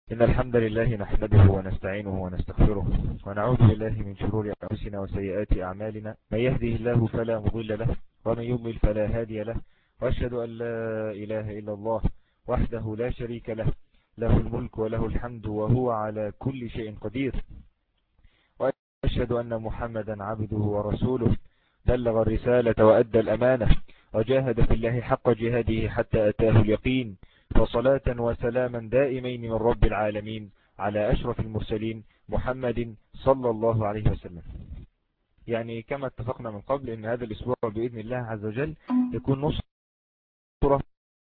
إن الحمد لله نحمده ونستعينه ونستغفره ونعوذ بالله من شرور أنفسنا وسيئات أعمالنا من يهده الله فلا مضل له ومن يضلل فلا هادي له وأشهد أن لا إله إلا الله وحده لا شريك له له الملك وله الحمد وهو على كل شيء قدير وأشهد أن محمدا عبده ورسوله بلغ الرسالة وأدى الأمانة وجاهد في الله حق جهاده حتى أتاه اليقين وصلاة وسلاما دائمين من رب العالمين على أشرف المرسلين محمد صلى الله عليه وسلم يعني كما اتفقنا من قبل ان هذا الاسبوع بإذن الله عز وجل يكون نصرة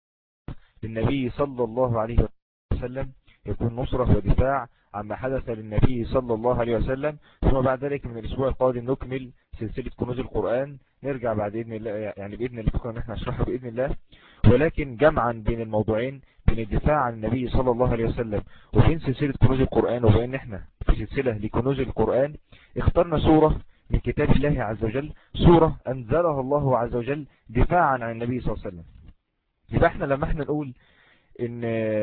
للنبي صلى الله عليه وسلم يكون نصرة ودفاع عما حدث للنبي صلى الله عليه وسلم ثم بعد ذلك من الاسبوع القادم نكمل سلسلة كنوز القرآن نرجع بعد إذن الله يعني بإذن الله فكرة نحن نشرحه بإذن الله ولكن جمعا بين الموضوعين بين الدفاع عن النبي صلى الله عليه وسلم وبين سلسلة كنوز القرآن وبين احنا في سلسلة لكنوز القرآن اخترنا سورة من كتاب الله عز وجل سورة أنزلها الله عز وجل دفاعا عن النبي صلى الله عليه وسلم يبقى احنا لما احنا نقول ان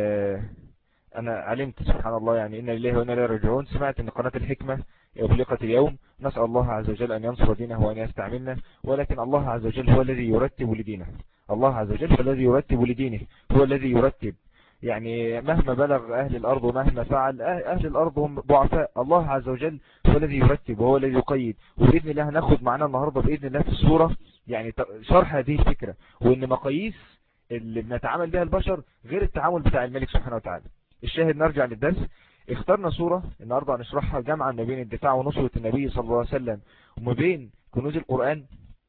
انا علمت سبحان الله يعني ان لله وانا لا راجعون سمعت ان قناة الحكمة أغلقت اليوم نسأل الله عز وجل أن ينصر دينه وأن يستعملنا ولكن الله عز وجل هو الذي يرتب لدينه الله عز وجل هو الذي يرتب لدينه هو الذي يرتب يعني مهما بلغ أهل الأرض ومهما فعل أهل الأرض هم ضعفاء الله عز وجل هو الذي يرتب وهو الذي يقيد وبإذن الله ناخد معنا النهاردة بإذن الله في الصورة يعني شرح هذه الفكرة وإن مقاييس اللي بنتعامل بها البشر غير التعامل بتاع الملك سبحانه وتعالى الشاهد نرجع للدرس اخترنا صورة النهاردة هنشرحها جمعا ما بين الدفاع ونصرة النبي صلى الله عليه وسلم وما بين كنوز القرآن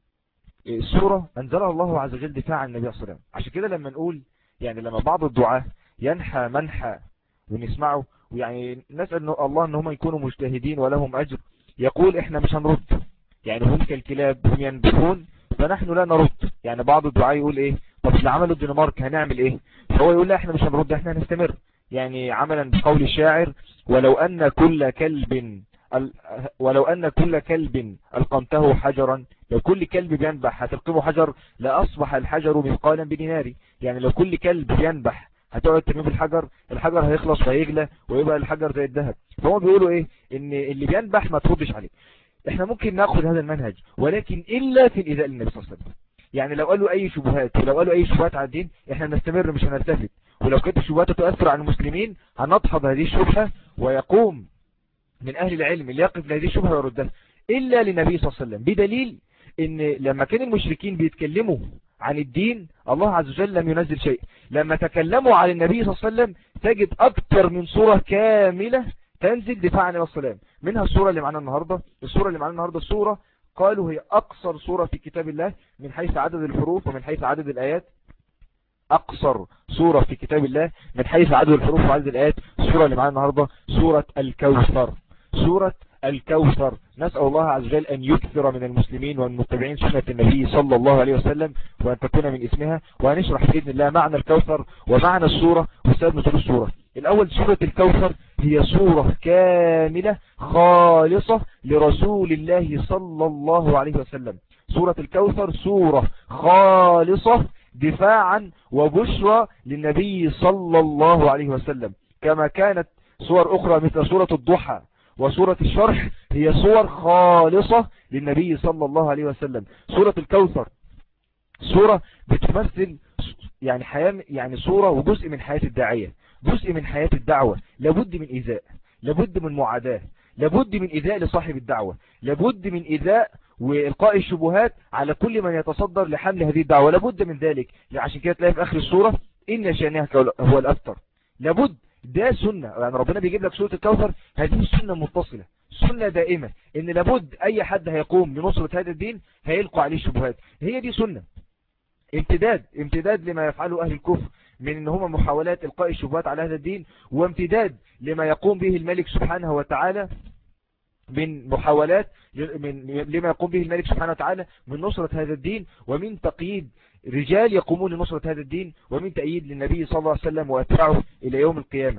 السورة أنزلها الله عز وجل دفاع عن النبي صلى الله عليه وسلم عشان كده لما نقول يعني لما بعض الدعاة ينحى منحى ونسمعه ويعني نسأل الله ان هم يكونوا مجتهدين ولهم أجر يقول احنا مش هنرد يعني هم كالكلاب هم ينبحون فنحن لا نرد يعني بعض الدعاء يقول ايه طب اللي عملوا الدنمارك هنعمل ايه فهو يقول لا احنا مش هنرد احنا هنستمر يعني عملا بقول الشاعر ولو أن كل كلب ولو أن كل كلب ألقمته حجرا لو كل كلب بينبح هتلقمه حجر لأصبح الحجر مثقالا بديناري يعني لو كل كلب بينبح هتقعد ترميه بالحجر الحجر هيخلص وهيغلى ويبقى الحجر زي الذهب فهم بيقولوا ايه ان اللي بينبح ما تردش عليه احنا ممكن ناخد هذا المنهج ولكن الا في الاذاء للنبي صلى الله عليه وسلم يعني لو قالوا اي شبهات ولو قالوا اي شبهات على الدين احنا نستمر مش هنلتفت ولو كانت الشبهات تؤثر على المسلمين هنضحض هذه الشبهة ويقوم من أهل العلم اللي يقف لهذه الشبهة ويردها إلا للنبي صلى الله عليه وسلم بدليل ان لما كان المشركين بيتكلموا عن الدين الله عز وجل لم ينزل شيء لما تكلموا عن النبي صلى الله عليه وسلم تجد أكثر من صورة كاملة تنزل دفاعا عن السلام منها الصورة اللي معنا النهاردة الصورة اللي معنا النهاردة الصورة قالوا هي أقصر صورة في كتاب الله من حيث عدد الحروف ومن حيث عدد الآيات أقصر سورة في كتاب الله من حيث عدد الحروف وعدد الآيات السورة اللي معانا النهاردة سورة الكوثر سورة الكوثر نسأل الله عز وجل أن يكثر من المسلمين والمتبعين سنة النبي صلى الله عليه وسلم وأن تكون من اسمها وهنشرح بإذن الله معنى الكوثر ومعنى السورة وسبب نزول السورة الأول سورة الكوثر هي سورة كاملة خالصة لرسول الله صلى الله عليه وسلم سورة الكوثر سورة خالصة دفاعا وبشرى للنبي صلى الله عليه وسلم كما كانت صور أخرى مثل سورة الضحى وسورة الشرح هي صور خالصة للنبي صلى الله عليه وسلم سورة الكوثر سورة بتمثل يعني حياة يعني صورة وجزء من حياة الداعية جزء من حياة الدعوة لابد من إيذاء لابد من معاداة لابد من إيذاء لصاحب الدعوة لابد من إيذاء وإلقاء الشبهات على كل من يتصدر لحمل هذه الدعوة لابد من ذلك عشان كده تلاقي في آخر السورة إن شانئك هو الأكثر لابد ده سنة يعني ربنا بيجيب لك سورة الكوثر هذه سنة متصلة سنة دائمة إن لابد أي حد هيقوم بنصرة هذا الدين هيلقى عليه الشبهات هي دي سنة امتداد امتداد لما يفعله أهل الكفر من ان هم محاولات القاء الشبهات على هذا الدين وامتداد لما يقوم به الملك سبحانه وتعالى من محاولات من لما يقوم به الملك سبحانه وتعالى من نصرة هذا الدين ومن تقييد رجال يقومون لنصرة هذا الدين ومن تأييد للنبي صلى الله عليه وسلم وأتباعه إلى يوم القيامة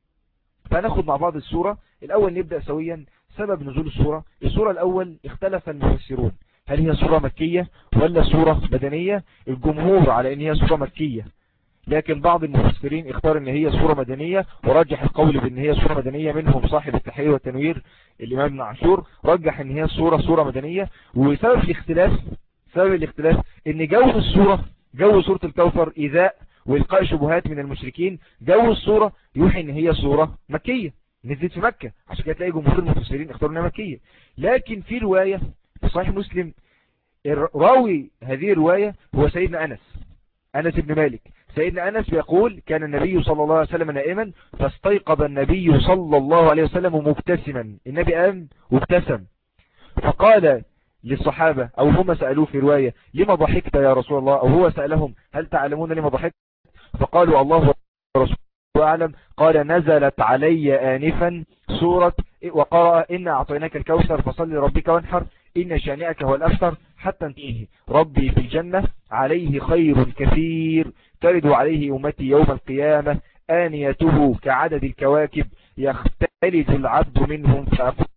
فناخد مع بعض السورة الأول نبدأ سويا سبب نزول السورة السورة الأول اختلف المفسرون هل هي سورة مكية ولا سورة مدنية الجمهور على ان هي سورة مكية لكن بعض المفسرين اختار ان هي سورة مدنية ورجح القول بان هي سورة مدنية منهم صاحب التحرير والتنوير الامام ابن عاشور رجح ان هي سورة سورة مدنية وسبب الاختلاف سبب الاختلاف ان جو السورة جو سورة الكوثر ايذاء والقاء شبهات من المشركين جو السورة يوحي ان هي سورة مكية نزلت في مكة عشان كده تلاقي جمهور المفسرين اختاروا انها مكية لكن في رواية في صحيح مسلم راوي هذه الرواية هو سيدنا أنس أنس بن مالك سيدنا أنس يقول كان النبي صلى الله عليه وسلم نائما فاستيقظ النبي صلى الله عليه وسلم مبتسما النبي قام وابتسم فقال للصحابة أو هم سألوه في رواية لما ضحكت يا رسول الله أو هو سألهم هل تعلمون لما ضحكت فقالوا الله ورسوله أعلم قال نزلت علي آنفا سورة وقرأ إن أعطيناك الكوثر فصل لربك وانحر إن شانئك هو الأبتر حتى انتهي ربي في الجنة عليه خير كثير ترد عليه أمتي يوم القيامة آنيته كعدد الكواكب يختلج العبد منهم فأقول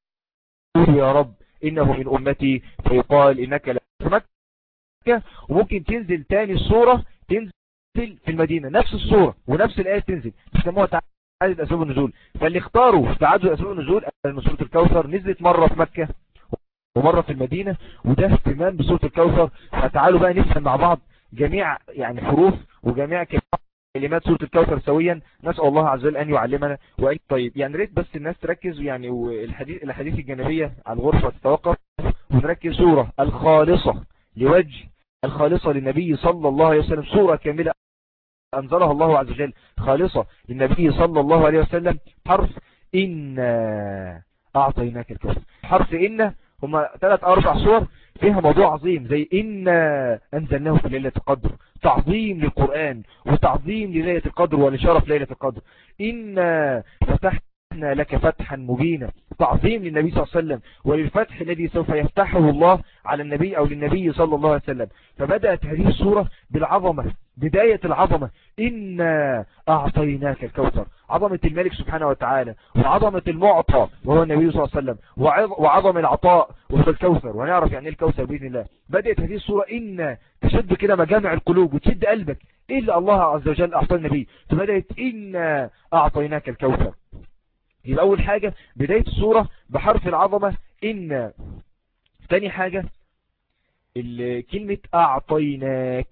يا رب إنه من أمتي فيقال إنك لا مكة وممكن تنزل تاني الصورة تنزل في المدينة نفس الصورة ونفس الآية تنزل بيسموها تعدد أسباب النزول فاللي اختاروا تعدد أسباب النزول أن سورة الكوثر نزلت مرة في مكة ومرة في المدينة وده اهتمام بسورة الكوثر فتعالوا بقى نفهم مع بعض جميع يعني حروف وجميع كلمات سورة الكوثر سويا نسأل الله عز وجل أن يعلمنا وأن طيب يعني ريت بس الناس تركز يعني والحديث الحديث الجانبية على الغرفة تتوقف ونركز سورة الخالصة لوجه الخالصة للنبي صلى الله عليه وسلم سورة كاملة أنزلها الله عز وجل خالصة للنبي صلى الله عليه وسلم حرف إن أعطيناك الكوثر حرف إن هما ثلاث أربع صور فيها موضوع عظيم زي إنا أنزلناه في ليلة القدر تعظيم للقرآن وتعظيم لليلة القدر ولشرف ليلة القدر إنا فتحنا لك فتحا مبينا تعظيم للنبي صلى الله عليه وسلم وللفتح الذي سوف يفتحه الله على النبي أو للنبي صلى الله عليه وسلم فبدأت هذه الصورة بالعظمة بداية العظمة إنا أعطيناك الكوثر عظمة الملك سبحانه وتعالى وعظمة المعطى وهو النبي صلى الله عليه وسلم وعظم العطاء وهو الكوثر ونعرف يعني الكوثر بإذن الله بدأت هذه الصورة إن تشد كده مجامع القلوب وتشد قلبك إيه اللي الله عز وجل أعطى النبي فبدأت إنا أعطيناك الكوثر يبقى أول حاجة بداية الصورة بحرف العظمة إن ثاني حاجة كلمة أعطيناك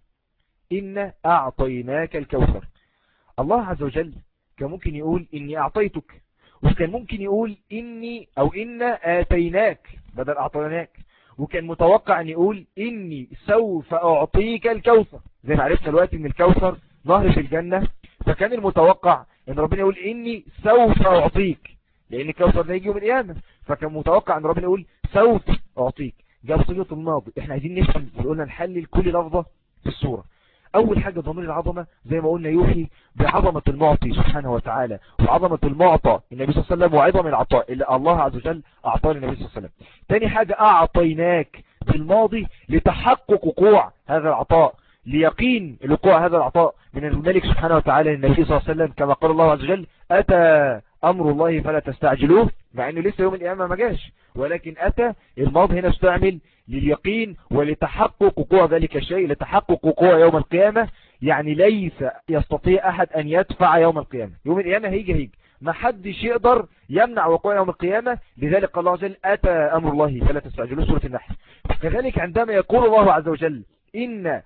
إن أعطيناك الكوثر الله عز وجل كان ممكن يقول إني أعطيتك وكان ممكن يقول إني أو إن آتيناك بدل أعطيناك وكان متوقع أن يقول إني سوف أعطيك الكوثر زي ما عرفنا الوقت إن الكوثر ظهر في الجنة فكان المتوقع أن ربنا يقول إني سوف أعطيك لأن الكوثر ده يجي يوم القيامة فكان متوقع أن ربنا يقول سوف أعطيك جاب صيغة الماضي احنا عايزين نفهم وقلنا نحلل كل لفظة في الصورة أول حاجة ضمير العظمة زي ما قلنا يوحي بعظمة المعطي سبحانه وتعالى وعظمة المعطى النبي صلى الله عليه وسلم وعظم العطاء اللي الله عز وجل أعطاه للنبي صلى الله عليه وسلم تاني حاجة أعطيناك بالماضي لتحقق وقوع هذا العطاء ليقين الوقوع هذا العطاء من الملك سبحانه وتعالى للنبي صلى الله عليه وسلم كما قال الله عز وجل أتى أمر الله فلا تستعجلوه مع أنه لسه يوم القيامة ما جاش ولكن أتى الماضي هنا استعمل لليقين ولتحقق وقوع ذلك الشيء لتحقق وقوع يوم القيامة يعني ليس يستطيع أحد أن يدفع يوم القيامة يوم القيامة هيجي هيجي ما حدش يقدر يمنع وقوع يوم القيامة لذلك قال الله عز وجل أتى أمر الله فلا تستعجلوا سورة النحل كذلك عندما يقول الله عز وجل إن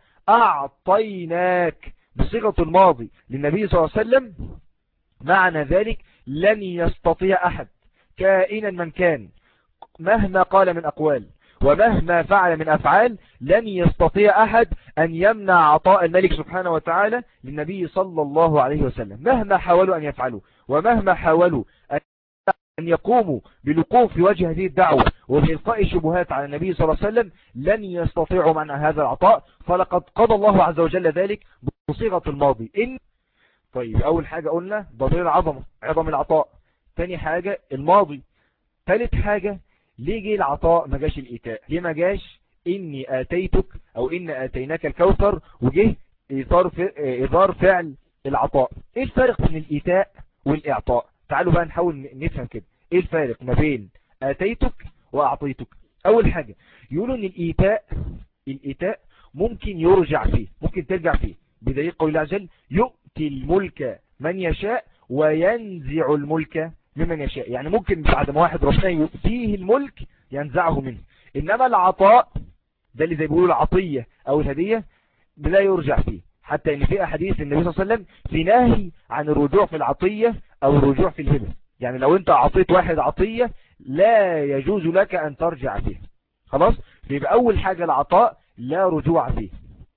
أعطيناك بصيغة الماضي للنبي صلى الله عليه وسلم معنى ذلك لن يستطيع أحد كائنا من كان مهما قال من أقوال ومهما فعل من أفعال لن يستطيع أحد أن يمنع عطاء الملك سبحانه وتعالى للنبي صلى الله عليه وسلم مهما حاولوا أن يفعلوا ومهما حاولوا أن يقوموا بالوقوف في وجه هذه الدعوة وبإلقاء الشبهات على النبي صلى الله عليه وسلم لن يستطيعوا منع هذا العطاء فلقد قضى الله عز وجل ذلك بصيغة الماضي إن طيب أول حاجة قلنا ضمير العظمة عظم العطاء ثاني حاجة الماضي ثالث حاجة ليه جه العطاء ما جاش الإيتاء ليه ما جاش إني آتيتك أو إن آتيناك الكوثر وجه إظهار فعل العطاء إيه الفرق بين الإيتاء والإعطاء تعالوا بقى نحاول نفهم كده إيه الفارق ما بين آتيتك وأعطيتك أول حاجة يقولوا إن الإيتاء الإيتاء ممكن يرجع فيه ممكن ترجع فيه بدليل قول الله عز وجل يؤتي الملك من يشاء وينزع الملك ممن يشاء يعني ممكن بعد ما واحد ربنا يؤتيه الملك ينزعه منه إنما العطاء ده اللي زي بيقولوا العطية أو الهدية لا يرجع فيه حتى ان في احاديث النبي صلى الله عليه وسلم في نهي عن الرجوع في العطية او الرجوع في الهبة يعني لو انت عطيت واحد عطية لا يجوز لك ان ترجع فيها خلاص يبقى اول حاجة العطاء لا رجوع فيه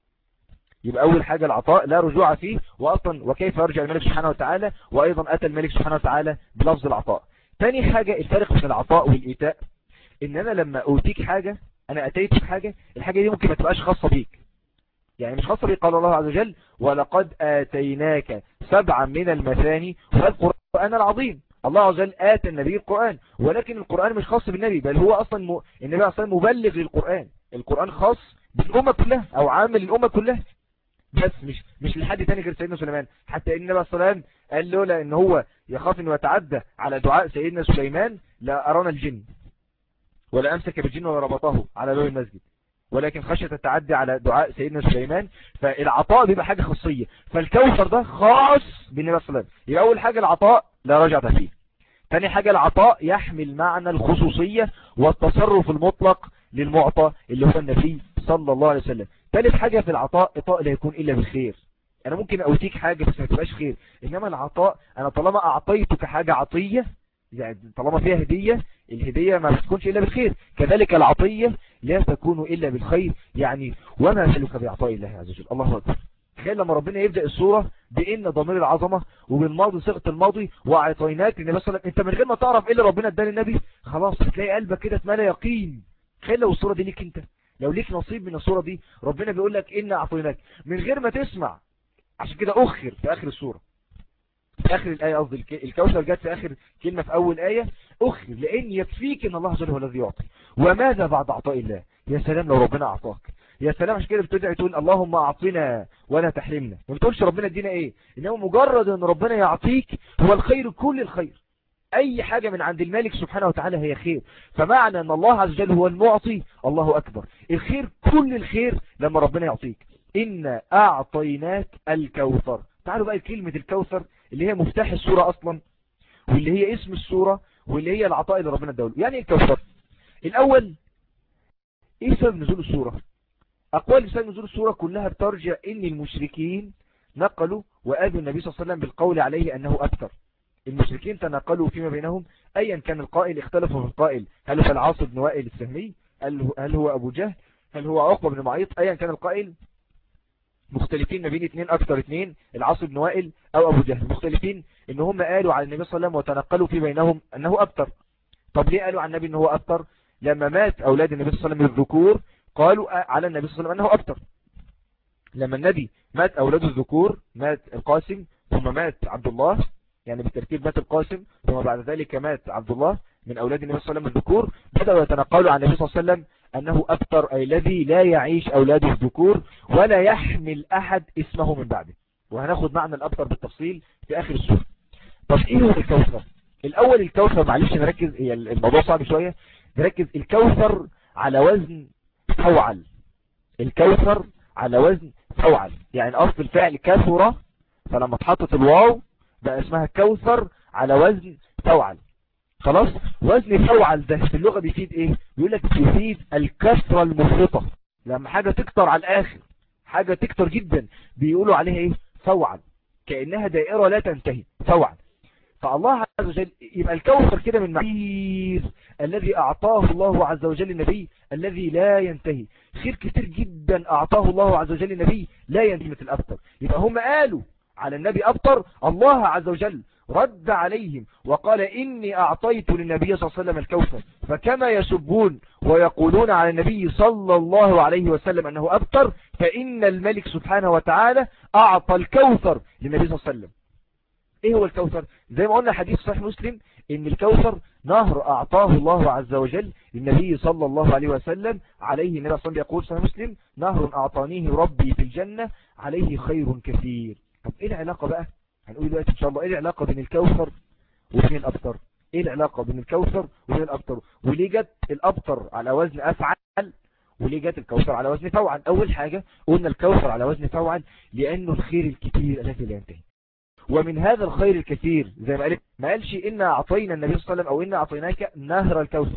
يبقى أول حاجة العطاء لا رجوع فيه وأصلا وكيف يرجع الملك سبحانه وتعالى وأيضا أتى الملك سبحانه وتعالى بلفظ العطاء تاني حاجة الفرق بين العطاء والإيتاء إن أنا لما أوتيك حاجة أنا أتيتك حاجة الحاجة دي ممكن ما تبقاش خاصة بيك يعني مش خاصة بيك قال الله عز وجل ولقد آتيناك سبعا من المثاني والقرآن العظيم الله عز وجل آتى النبي القرآن ولكن القرآن مش خاص بالنبي بل هو أصلا م... النبي أصلا مبلغ للقرآن القرآن خاص بالأمة كلها أو عامل الأمة كلها بس مش مش لحد تاني غير سيدنا سليمان حتى ان النبي صلى الله عليه وسلم قال لولا ان هو يخاف انه يتعدى على دعاء سيدنا سليمان لا ارانا الجن ولا امسك بالجن ولا ربطه على باب المسجد ولكن خشية التعدي على دعاء سيدنا سليمان فالعطاء بيبقى حاجة خاصية فالكوثر ده خاص بالنبي صلى الله عليه وسلم يبقى اول حاجة العطاء لا رجعة فيه ثاني حاجة العطاء يحمل معنى الخصوصية والتصرف المطلق للمعطى اللي هو النبي صلى الله عليه وسلم ثالث حاجة في العطاء إطاء لا يكون إلا بالخير أنا ممكن أوتيك حاجة بس ما تبقاش خير إنما العطاء أنا طالما أعطيتك حاجة عطية يعني طالما فيها هدية الهدية ما بتكونش إلا بالخير كذلك العطية لا تكون إلا بالخير يعني وما سلك بعطاء الله عز وجل الله أكبر تخيل لما ربنا يبدأ الصورة بإن ضمير العظمة وبالماضي صيغة الماضي وأعطيناك النبي صلى الله عليه وسلم أنت من غير ما تعرف إيه اللي ربنا اداني النبي خلاص هتلاقي قلبك كده اتملى يقين تخيل لو الصورة دي ليك أنت لو ليك نصيب من الصورة دي ربنا بيقول لك إن أعطيناك من غير ما تسمع عشان كده أخر في آخر الصورة في آخر الآية قصدي الكوثر جت في آخر كلمة في أول آية أخر لأن يكفيك إن الله عز وجل هو الذي يعطي وماذا بعد عطاء الله يا سلام لو ربنا أعطاك يا سلام عشان كده بتدعي تقول اللهم أعطنا ولا تحرمنا ما بتقولش ربنا ادينا إيه إنه مجرد إن ربنا يعطيك هو الخير كل الخير أي حاجة من عند الملك سبحانه وتعالى هي خير فمعنى أن الله عز وجل هو المعطي الله أكبر الخير كل الخير لما ربنا يعطيك إن أعطيناك الكوثر تعالوا بقى كلمة الكوثر اللي هي مفتاح السورة أصلا واللي هي اسم السورة واللي هي العطاء اللي ربنا اداله يعني ايه الكوثر الأول ايه سبب نزول السورة أقوال سبب نزول السورة كلها بترجع إن المشركين نقلوا وآذوا النبي صلى الله عليه وسلم بالقول عليه أنه أكثر المشركين تناقلوا فيما بينهم أيا كان القائل اختلفوا في القائل هل هو العاص بن وائل السهمي هل هو أبو جهل هل هو عقبة بن معيط أيا كان القائل مختلفين ما بين اثنين أكثر اثنين العاص بن وائل أو أبو جهل مختلفين إن هم قالوا على النبي صلى الله عليه وسلم وتنقلوا في بينهم أنه أبتر طب ليه قالوا عن النبي أنه أبتر لما مات أولاد النبي صلى الله عليه وسلم الذكور قالوا على النبي صلى الله عليه وسلم أنه أبتر لما النبي مات أولاده الذكور مات القاسم ثم مات عبد الله يعني بالترتيب مات القاسم ثم بعد ذلك مات عبد الله من أولاد النبي صلى الله عليه وسلم الذكور بدأوا يتنقلوا عن النبي صلى الله عليه وسلم أنه أبتر أي الذي لا يعيش أولاده الذكور ولا يحمل أحد اسمه من بعده وهناخد معنى الأبتر بالتفصيل في آخر السورة طب إيه هو الكوثر الأول الكوثر معلش نركز هي الموضوع صعب شوية نركز الكوثر على وزن فوعل الكوثر على وزن فوعل يعني أصل الفعل كثرة فلما اتحطت الواو بقى اسمها كوثر على وزن فوعل خلاص وزن فوعل ده في اللغة بيفيد ايه بيقول لك بيفيد الكثرة المفرطة لما حاجة تكتر على الاخر حاجة تكتر جدا بيقولوا عليها ايه فوعل كأنها دائرة لا تنتهي فوعل فالله عز وجل يبقى الكوثر كده من معير الذي أعطاه الله عز وجل النبي الذي لا ينتهي خير كتير جدا أعطاه الله عز وجل النبي لا ينتهي مثل الأبتر يبقى هم قالوا على النبي أبطر الله عز وجل رد عليهم وقال إني أعطيت للنبي صلى الله عليه وسلم الكوثر فكما يسبون ويقولون على النبي صلى الله عليه وسلم أنه أبطر فإن الملك سبحانه وتعالى أعطى الكوثر للنبي صلى الله عليه وسلم إيه هو الكوثر زي ما قلنا حديث صحيح مسلم إن الكوثر نهر أعطاه الله عز وجل للنبي صلى الله عليه وسلم عليه النبي صلى الله عليه وسلم يقول صحيح مسلم نهر أعطانيه ربي في الجنة عليه خير كثير طب ايه العلاقة بقى هنقول دلوقتي ان شاء الله ايه العلاقة بين الكوثر وبين الابتر ايه العلاقة بين الكوثر وبين الابتر وليه جت الابتر على وزن افعل وليه جات الكوثر على وزن فوعل أول حاجة قلنا الكوثر على وزن فوعل لأنه الخير الكثير الذي لا ينتهي ومن هذا الخير الكثير زي ما قال ما قالش إنا أعطينا النبي صلى الله عليه وسلم أو إنا أعطيناك نهر الكوثر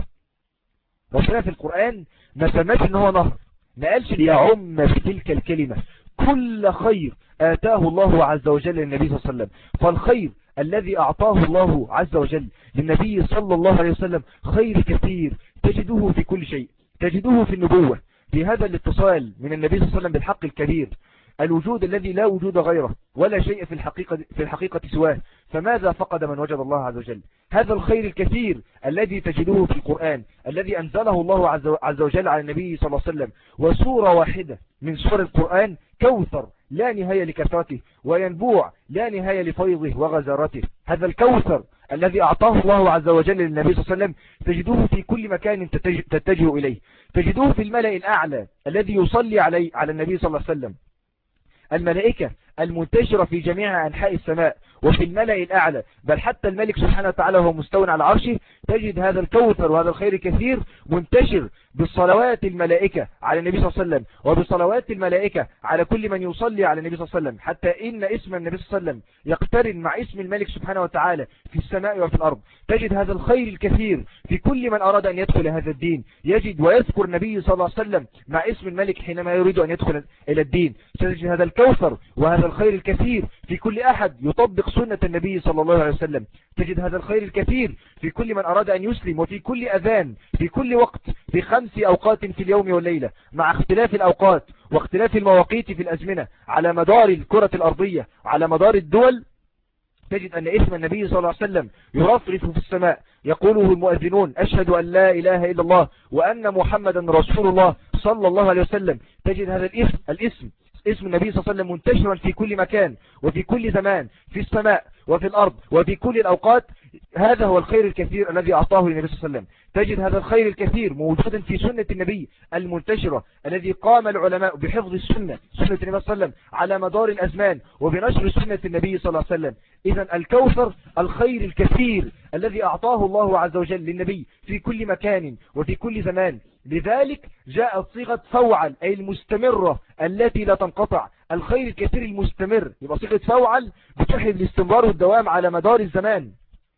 ربنا في القرآن ما سماش إن هو نهر ما قالش ليعم بتلك الكلمة كل خير آتاه الله عز وجل للنبي صلى الله عليه وسلم فالخير الذي أعطاه الله عز وجل للنبي صلى الله عليه وسلم خير كثير تجده في كل شيء تجده في النبوة في هذا الاتصال من النبي صلى الله عليه وسلم بالحق الكبير الوجود الذي لا وجود غيره ولا شيء في الحقيقة, في الحقيقة سواه فماذا فقد من وجد الله عز وجل هذا الخير الكثير الذي تجده في القرآن الذي أنزله الله عز وجل على النبي صلى الله عليه وسلم وسورة واحدة من سور القرآن كوثر لا نهاية لكثرته وينبوع لا نهاية لفيضه وغزارته هذا الكوثر الذي أعطاه الله عز وجل للنبي صلى الله عليه وسلم تجدوه في كل مكان تتجه إليه تجدوه في الملأ الأعلى الذي يصلي عليه على النبي صلى الله عليه وسلم الملائكة المنتشرة في جميع أنحاء السماء وفي الملأ الأعلى بل حتى الملك سبحانه وتعالى وهو مستوى على عرشه تجد هذا الكوثر وهذا الخير كثير منتشر بالصلوات الملائكة على النبي صلى الله عليه وسلم وبصلوات الملائكة على كل من يصلي على النبي صلى الله عليه وسلم حتى إن اسم النبي صلى الله عليه وسلم يقترن مع اسم الملك سبحانه وتعالى في السماء وفي الأرض تجد هذا الخير الكثير في كل من أراد أن يدخل هذا الدين يجد ويذكر النبي صلى الله عليه وسلم مع اسم الملك حينما يريد أن يدخل إلى الدين تجد هذا الكوثر وهذا الخير الكثير في كل أحد يطبق سنة النبي صلى الله عليه وسلم تجد هذا الخير الكثير في كل من أراد أن يسلم وفي كل أذان في كل وقت في خمس أوقات في اليوم والليلة مع اختلاف الأوقات واختلاف المواقيت في الأزمنة على مدار الكرة الأرضية على مدار الدول تجد أن اسم النبي صلى الله عليه وسلم يرفرف في السماء يقوله المؤذنون أشهد أن لا إله إلا الله وأن محمدا رسول الله صلى الله عليه وسلم تجد هذا الاسم الاسم اسم النبي صلى الله عليه وسلم منتشرا في كل مكان وفي كل زمان في السماء وفي الأرض وفي كل الأوقات هذا هو الخير الكثير الذي أعطاه للنبي صلى الله عليه وسلم تجد هذا الخير الكثير موجودا في سنة النبي المنتشرة الذي قام العلماء بحفظ السنة سنة النبي صلى الله عليه وسلم على مدار الأزمان وبنشر سنة النبي صلى الله عليه وسلم إذا الكوثر الخير الكثير الذي أعطاه الله عز وجل للنبي في كل مكان وفي كل زمان لذلك جاءت صيغة فوعل أي المستمرة التي لا تنقطع الخير الكثير المستمر يبقى صيغة فوعل بتحيي الاستمرار والدوام على مدار الزمان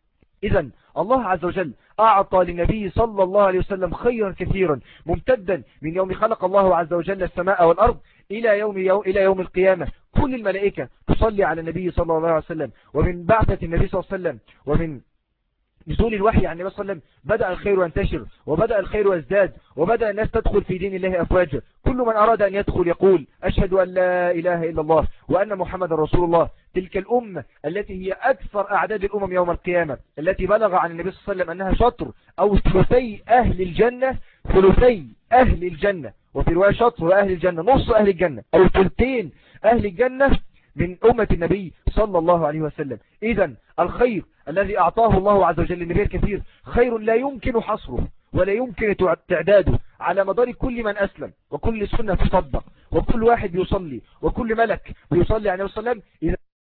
إذا الله عز وجل أعطى للنبي صلى الله عليه وسلم خيرا كثيرا ممتدا من يوم خلق الله عز وجل السماء والأرض إلى يوم, يوم إلى يوم القيامة كل الملائكة تصلي على النبي صلى الله عليه وسلم ومن بعثة النبي صلى الله عليه وسلم ومن نزول الوحي عن النبي صلى الله عليه وسلم بدأ الخير ينتشر وبدأ الخير يزداد وبدأ الناس تدخل في دين الله أفواجا كل من أراد أن يدخل يقول أشهد أن لا إله إلا الله وأن محمد رسول الله تلك الأمة التي هي أكثر أعداد الأمم يوم القيامة التي بلغ عن النبي صلى الله عليه وسلم أنها شطر أو ثلثي أهل الجنة ثلثي أهل الجنة وفي رواية شطر أهل الجنة نص أهل الجنة أو ثلثين أهل الجنة من أمة النبي صلى الله عليه وسلم إذا الخير الذي أعطاه الله عز وجل للنبي الكثير خير لا يمكن حصره ولا يمكن تعداده على مدار كل من أسلم وكل سنة تصدق وكل واحد يصلي وكل ملك يصلي عليه وسلم إذا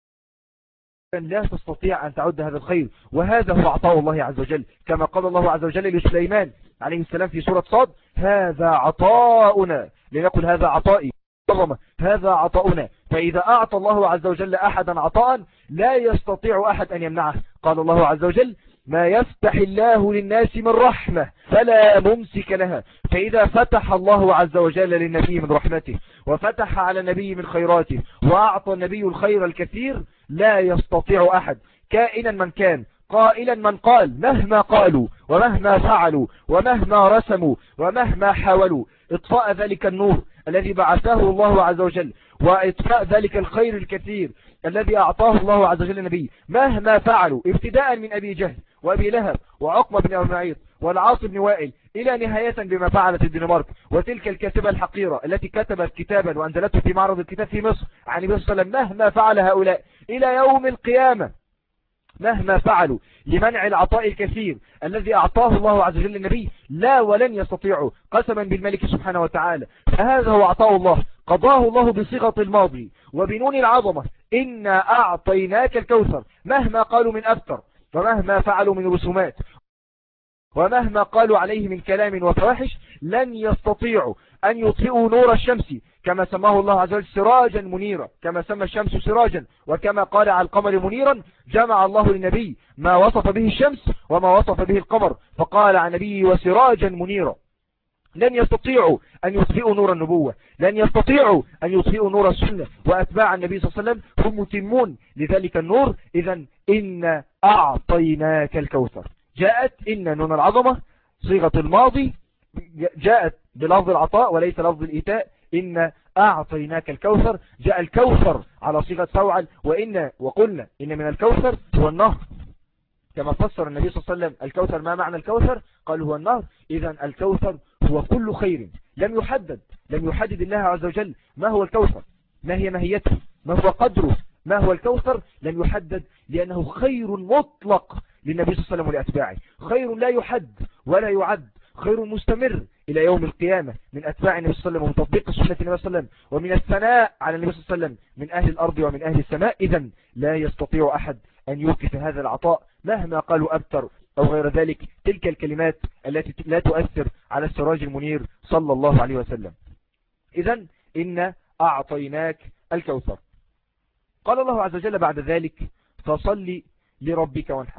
لا تستطيع أن تعد هذا الخير وهذا هو عطاء الله عز وجل كما قال الله عز وجل لسليمان عليه السلام في سورة صاد هذا عطاؤنا لنقل هذا عطائي هذا عطاؤنا فإذا أعطى الله عز وجل أحدا عطاء لا يستطيع أحد أن يمنعه قال الله عز وجل ما يفتح الله للناس من رحمة فلا ممسك لها فإذا فتح الله عز وجل للنبي من رحمته وفتح على النبي من خيراته وأعطى النبي الخير الكثير لا يستطيع أحد كائنا من كان قائلا من قال مهما قالوا ومهما فعلوا ومهما رسموا ومهما حاولوا اطفاء ذلك النور الذي بعثه الله عز وجل وإطفاء ذلك الخير الكثير الذي أعطاه الله عز وجل النبي مهما فعلوا ابتداء من أبي جهل وأبي لهب وعقبة بن أبي معيط والعاص بن وائل إلى نهاية بما فعلت الدنمارك وتلك الكاتبة الحقيرة التي كتبت كتابا وأنزلته في معرض الكتاب في مصر عن النبي صلى الله عليه وسلم مهما فعل هؤلاء إلى يوم القيامة مهما فعلوا لمنع العطاء الكثير الذي أعطاه الله عز وجل النبي لا ولن يستطيعوا قسما بالملك سبحانه وتعالى فهذا هو عطاء الله قضاه الله بصيغة الماضي وبنون العظمة إنا أعطيناك الكوثر مهما قالوا من أفتر ومهما فعلوا من رسومات ومهما قالوا عليه من كلام وفواحش لن يستطيعوا أن يطفئوا نور الشمس كما سماه الله عز وجل سراجا منيرا كما سمى الشمس سراجا وكما قال على القمر منيرا جمع الله للنبي ما وصف به الشمس وما وصف به القمر فقال عن نبي وسراجا منيرا لن يستطيعوا أن يطفئوا نور النبوة لن يستطيعوا أن يطفئوا نور السنة وأتباع النبي صلى الله عليه وسلم هم متمون لذلك النور إذا إن أعطيناك الكوثر جاءت إن نون العظمة صيغة الماضي جاءت بلفظ العطاء وليس لفظ الإيتاء إن أعطيناك الكوثر جاء الكوثر على صيغة فوعل وإن وقلنا إن من الكوثر هو النهر كما فسر النبي صلى الله عليه وسلم الكوثر ما معنى الكوثر قال هو النهر إذا الكوثر هو كل خير لم يحدد لم يحدد الله عز وجل ما هو الكوثر ما هي ماهيته ما هو قدره ما هو الكوثر لم يحدد لأنه خير مطلق للنبي صلى الله عليه وسلم ولأتباعه خير لا يحد ولا يعد خير مستمر إلى يوم القيامة من أتباع النبي صلى الله عليه وسلم ومن تطبيق سنة النبي صلى الله عليه وسلم ومن الثناء على النبي صلى الله عليه وسلم من أهل الأرض ومن أهل السماء إذا لا يستطيع أحد أن يوقف هذا العطاء مهما قالوا أبتر أو غير ذلك تلك الكلمات التي لا تؤثر على السراج المنير صلى الله عليه وسلم إذا إن أعطيناك الكوثر قال الله عز وجل بعد ذلك فصل لربك وانحر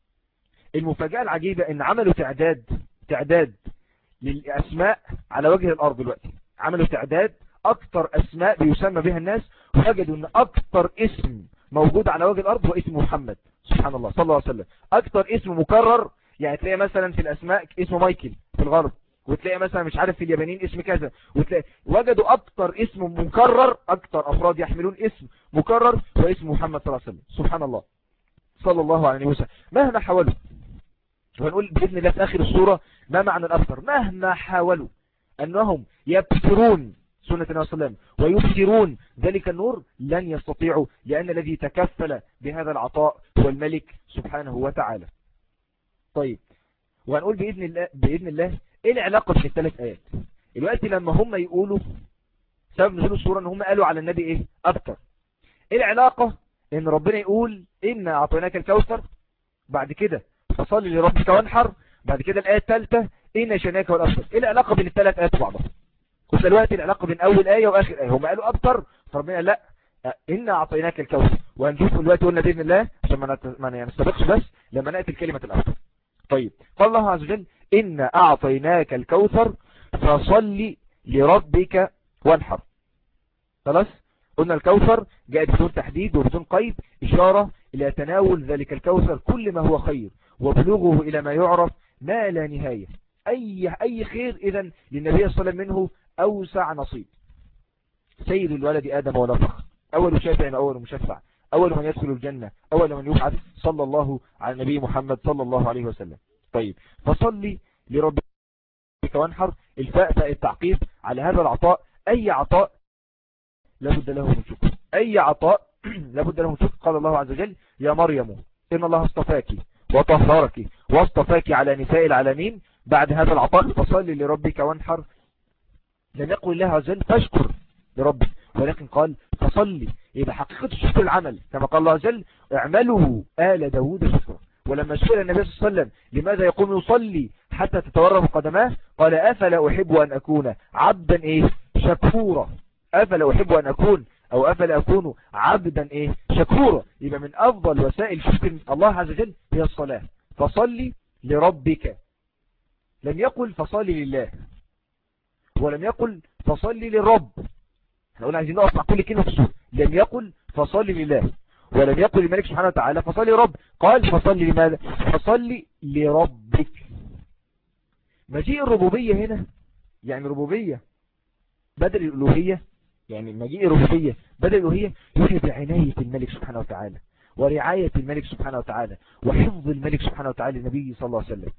المفاجأة العجيبة ان عملوا تعداد تعداد للأسماء على وجه الأرض دلوقتي عملوا تعداد أكثر أسماء بيسمى بها الناس وجدوا أن أكثر اسم موجود على وجه الأرض هو اسم محمد سبحان الله صلى الله عليه وسلم أكثر اسم مكرر يعني تلاقي مثلا في الأسماء اسمه مايكل في الغرب وتلاقي مثلا مش عارف في اليابانيين اسم كذا وتلاقي وجدوا أكثر اسم مكرر أكثر أفراد يحملون اسم مكرر هو اسم محمد صلى الله عليه وسلم سبحان الله صلى الله عليه وسلم مهما حاولوا وهنقول بإذن الله في آخر السورة ما معنى الأكثر مهما حاولوا أنهم يبصرون سنة النبي صلى الله عليه وسلم ويبصرون ذلك النور لن يستطيعوا لأن الذي تكفل بهذا العطاء هو الملك سبحانه وتعالى طيب وهنقول بإذن الله, بإذن الله إيه العلاقة بين الثلاث آيات الوقت لما هم يقولوا سبب نزول السورة ان هم قالوا على النبي ايه اكتر ايه العلاقة ان ربنا يقول ان اعطيناك الكوثر بعد كده فصلي لربك وانحر بعد كده الآية الثالثة إن شناك والأبصر إيه العلاقة بين الثلاث آيات بعضها وفي الوقت العلاقة بين أول آية وآخر آية هم قالوا أبصر فربنا لا إن أعطيناك الكوثر وهنشوف الوقت قلنا بإذن الله عشان ما نستبقش بس لما نأتي الكلمة الأبصر طيب قال الله عز وجل إن أعطيناك الكوثر فصل لربك وانحر خلاص قلنا الكوثر جاء بدون تحديد وبدون قيد إشارة إلى تناول ذلك الكوثر كل ما هو خير وبلوغه إلى ما يعرف ما لا نهاية أي, أي خير إذا للنبي صلى الله عليه وسلم منه أوسع نصيب سيد الولد آدم ونفخ أول شافع أول مشفع أول من يدخل الجنة أول من يبعث صلى الله على النبي محمد صلى الله عليه وسلم طيب فصلي لربك وانحر الفاء فاء التعقيب على هذا العطاء أي عطاء لابد له من شكر أي عطاء لابد له من شكر قال الله عز وجل يا مريم إن الله اصطفاك وطهرك واصطفاك على نساء العالمين بعد هذا العطاء فصل لربك وانحر لم يقل الله عز وجل فاشكر لربك ولكن قال فصلي يبقى حقيقة الشكر العمل كما قال الله عز وجل اعملوا آل داود شكرا ولما سئل النبي صلى الله عليه وسلم لماذا يقوم يصلي حتى تتورم قدماه قال أفلا أحب أن أكون عبدا إيه شكورا أفلا أحب أن أكون أو أفلا أكون عبدا إيه شكورا يبقى من أفضل وسائل شكر الله عز وجل هي الصلاة فصلي لربك لم يقل فصلي لله ولم يقل فصلي للرب احنا قلنا عايزين نقف مع كل كلمة في السورة لم يقل فصلي لله ولم يقل الملك سبحانه وتعالى فصلي رب قال فصلي لماذا فصلي لربك مجيء الربوبية هنا يعني ربوبية بدل الألوهية يعني مجيء الربوبية بدل الألوهية يوحي بعناية الملك سبحانه وتعالى ورعاية الملك سبحانه وتعالى وحفظ الملك سبحانه وتعالى لنبيه صلى الله عليه وسلم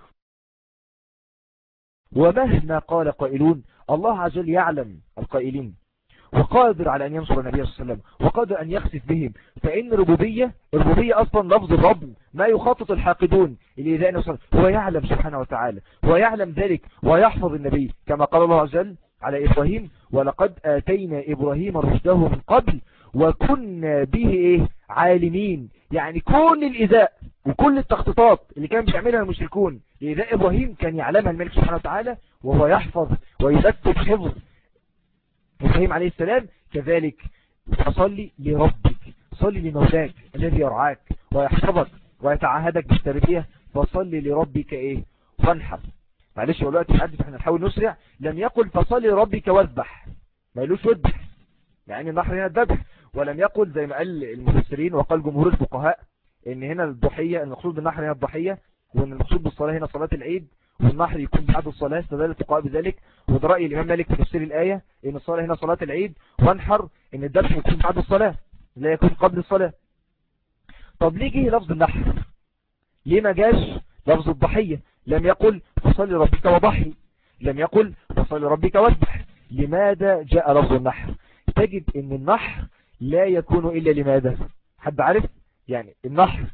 ومهما قال قائلون الله عز وجل يعلم القائلين وقادر على أن ينصر النبي صلى الله عليه وسلم وقادر أن يخسف بهم فإن ربوبية الربوبية أصلا لفظ الرب ما يخطط الحاقدون الإذاء نصر هو يعلم سبحانه وتعالى هو يعلم ذلك ويحفظ النبي كما قال الله عز وجل على إبراهيم ولقد آتينا إبراهيم رشده من قبل وكنا به إيه عالمين يعني كل الإيذاء وكل التخطيطات اللي كان بيعملها المشركون لإيذاء إبراهيم كان يعلمها الملك سبحانه وتعالى وهو يحفظ ويرتب حفظ إبراهيم عليه السلام كذلك فصلي لربك صلي لمولاك الذي يرعاك ويحفظك ويتعهدك بالتربية فصلي لربك ايه وانحر معلش هو الوقت يحدث احنا نحاول نسرع لم يقل فصلي لربك واذبح ما يقولوش واذبح يعني النحر هنا الذبح ولم يقل زي ما قال المفسرين وقال جمهور الفقهاء ان هنا الضحية المقصود بالنحر هنا الضحية وان المقصود بالصلاة هنا صلاة العيد والنحر يكون بعد الصلاة استدل الفقهاء بذلك وده رأي الإمام مالك في تفسير الآية ان الصلاة هنا صلاة العيد وانحر ان الذبح يكون بعد الصلاة لا يكون قبل الصلاة طب ليه جه لفظ النحر ليه ما جاش لفظ الضحية لم يقل فصل ربك وضحي لم يقل فصل ربك واذبح لماذا جاء لفظ النحر تجد ان النحر لا يكون إلا لماذا حد عارف يعني النحر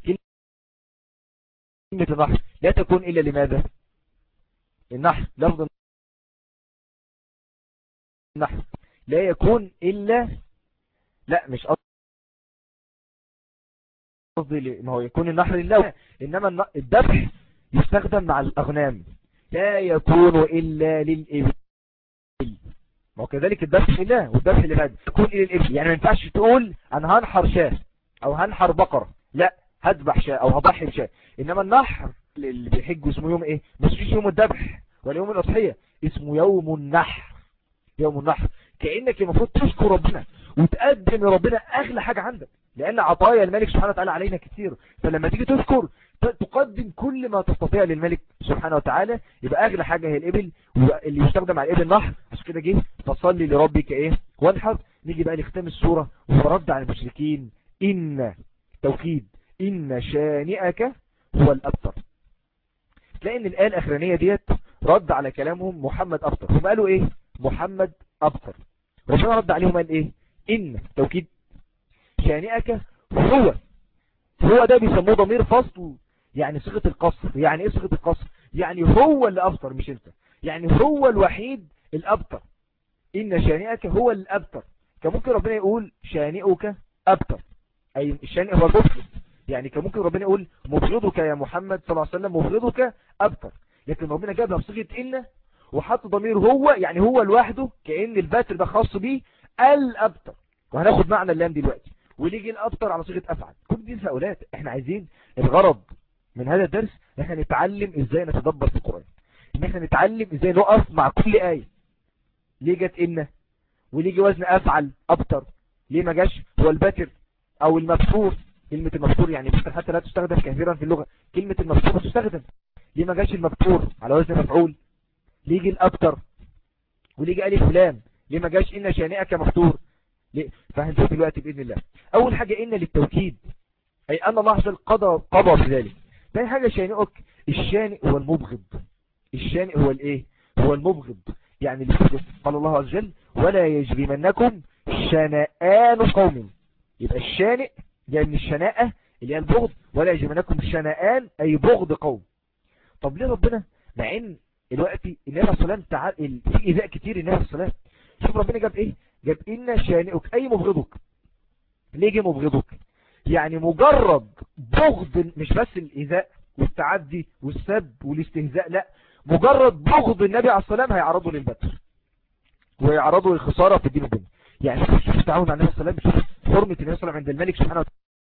كلمة النحر لا تكون إلا لماذا النحر لفظ النحر لا يكون إلا لا مش قصدي ما هو يكون النحر لله إنما الذبح يستخدم مع الأغنام لا يكون إلا للإبل وكذلك الذبح لله والذبح لماذا يكون إلى الإبل يعني ما ينفعش تقول أنا هنحر شاه أو هنحر بقرة لا هذبح شاه أو هضحي بشاه إنما النحر اللي بيحجوا اسمه يوم إيه مش فيش يوم الذبح ولا يوم الأضحية اسمه يوم النحر يوم النحر كأنك المفروض تشكر ربنا وتقدم لربنا أغلى حاجة عندك لأن عطايا الملك سبحانه وتعالى علينا كثير فلما تيجي تذكر تقدم كل ما تستطيع للملك سبحانه وتعالى يبقى أغلى حاجة هي الإبل اللي يستخدم على الإبل نحر عشان كده جه فصلي لربك إيه وانحر نيجي بقى نختم السورة ورد على المشركين إن توكيد إن شانئك هو الأبتر تلاقي إن الآية الأخرانية ديت رد على كلامهم محمد أبتر هم قالوا إيه محمد أبتر ربنا رد عليهم قال إيه إن توكيد شانئك هو هو ده بيسموه ضمير فصل يعني صيغه القصر يعني ايه صيغه القصر يعني هو اللي ابتر مش انت يعني هو الوحيد الابتر ان شانئك هو الابتر كان ممكن ربنا يقول شانئك ابتر اي الشانئ هو المبغض يعني كان ممكن ربنا يقول مبغضك يا محمد صلى الله عليه وسلم مبغضك ابتر لكن ربنا جابها بصيغه ان وحط ضمير هو يعني هو لوحده كأن الباتر ده خاص بيه الابتر وهناخد معنى اللام دلوقتي ونيجي الابتر على صيغه افعل كل دي تساؤلات احنا عايزين الغرض من هذا الدرس ان احنا نتعلم ازاي نتدبر في القرآن ان احنا نتعلم ازاي نقف مع كل آية ليه جت ان وليه جه وزن افعل ابتر ليه ما جاش هو البتر او المبتور كلمة المبتور يعني بتر حتى لا تستخدم كثيرا في اللغة كلمة المبتور تستخدم ليه ما جاش المبتور على وزن مفعول ليه جه الابتر وليه جه الف لام ليه ما جاش ان شانئك مفتور ليه فهنشوف دلوقتي باذن الله اول حاجة ان للتوكيد اي ان الله عز وجل قضى قضى بذلك تاني حاجة شانئك الشانئ هو المبغض الشانئ هو الايه هو المبغض يعني اللي قال الله عز وجل ولا يجرمنكم شنآن قوم يبقى الشانئ جاي من الشناءة اللي هي البغض ولا يجرمنكم شنآن اي بغض قوم طب ليه ربنا مع ان الوقت النبي عليه الصلاه تعال في ايذاء كتير النبي عليه الصلاه شوف ربنا جاب ايه جاب ان شانئك اي مبغضك ليه جه مبغضك يعني مجرد بغض مش بس الإيذاء والتعدي والسب والاستهزاء لا مجرد بغض النبي عليه الصلاة والسلام هيعرضه للبتر ويعرضه للخسارة في الدين الدنيا يعني شوف التعاون مع النبي صلى الله عليه وسلم شوف حرمة النبي صلى الله عليه وسلم عند الملك سبحانه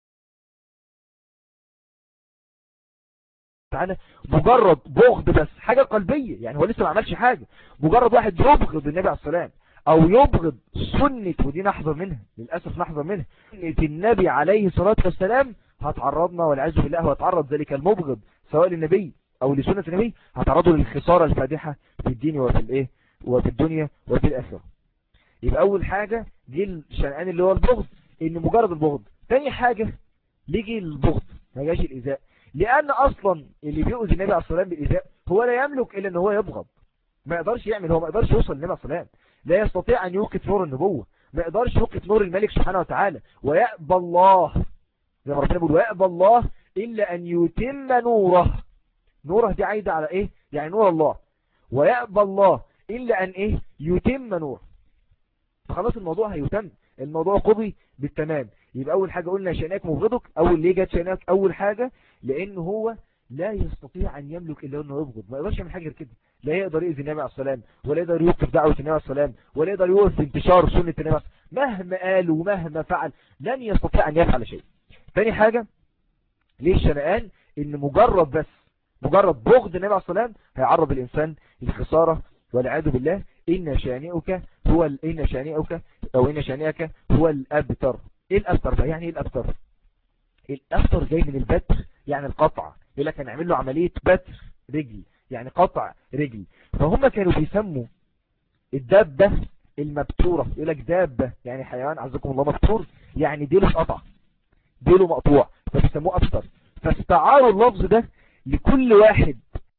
وتعالى مجرد بغض بس حاجة قلبية يعني هو لسه ما عملش حاجة مجرد واحد يبغض النبي عليه الصلاة والسلام او يبغض سنة ودي نحذر منها للأسف نحذر منها سنة النبي عليه الصلاة والسلام هتعرضنا والعز بالله وهتعرض ذلك المبغض سواء للنبي او لسنة النبي هتعرضه للخسارة الفادحة في الدين وفي الايه وفي الدنيا وفي الآخرة يبقى اول حاجة دي الشنعان اللي هو البغض ان مجرد البغض تاني حاجة ليجي البغض ما جاش الايذاء لان اصلا اللي بيؤذي النبي عليه الصلاة والسلام بالايذاء هو لا يملك الا ان هو يبغض ما يقدرش يعمل هو ما يقدرش يوصل للنبي عليه الصلاة والسلام لا يستطيع أن يوقف نور النبوة ما يقدرش يوقف نور الملك سبحانه وتعالى ويأبى الله زي ما ربنا بيقول ويأبى الله إلا أن يتم نوره نوره دي عايدة على إيه يعني نور الله ويأبى الله إلا أن إيه يتم نوره فخلاص الموضوع هيتم الموضوع قضي بالتمام يبقى اول حاجة قلنا شأنك مبغضك اول ليه جت شأنك اول حاجة لان هو لا يستطيع ان يملك الا انه يبغض ما يقدرش يعمل حاجه غير كده لا يقدر يؤذي النبي عليه السلام ولا يقدر يوقف دعوه النبي عليه السلام ولا يقدر يوقف انتشار سنه النبي عليه مهما قال ومهما فعل لن يستطيع ان يفعل شيء ثاني حاجه ليه الشنقان ان مجرد بس مجرد بغض النبي عليه السلام هيعرض الانسان للخساره والعياذ بالله ان شانئك هو ان شانئك او ان شانئك هو الابتر ايه الابتر ده يعني ايه الابتر الابتر جاي من البتر يعني القطع يقول لك هنعمل له عملية بتر رجل يعني قطع رجل فهم كانوا بيسموا الدابة المبتورة يقول لك دابة يعني حيوان عزكم الله مبتور يعني ديله اتقطع ديله مقطوع فبيسموه أبتر فاستعاروا اللفظ ده لكل واحد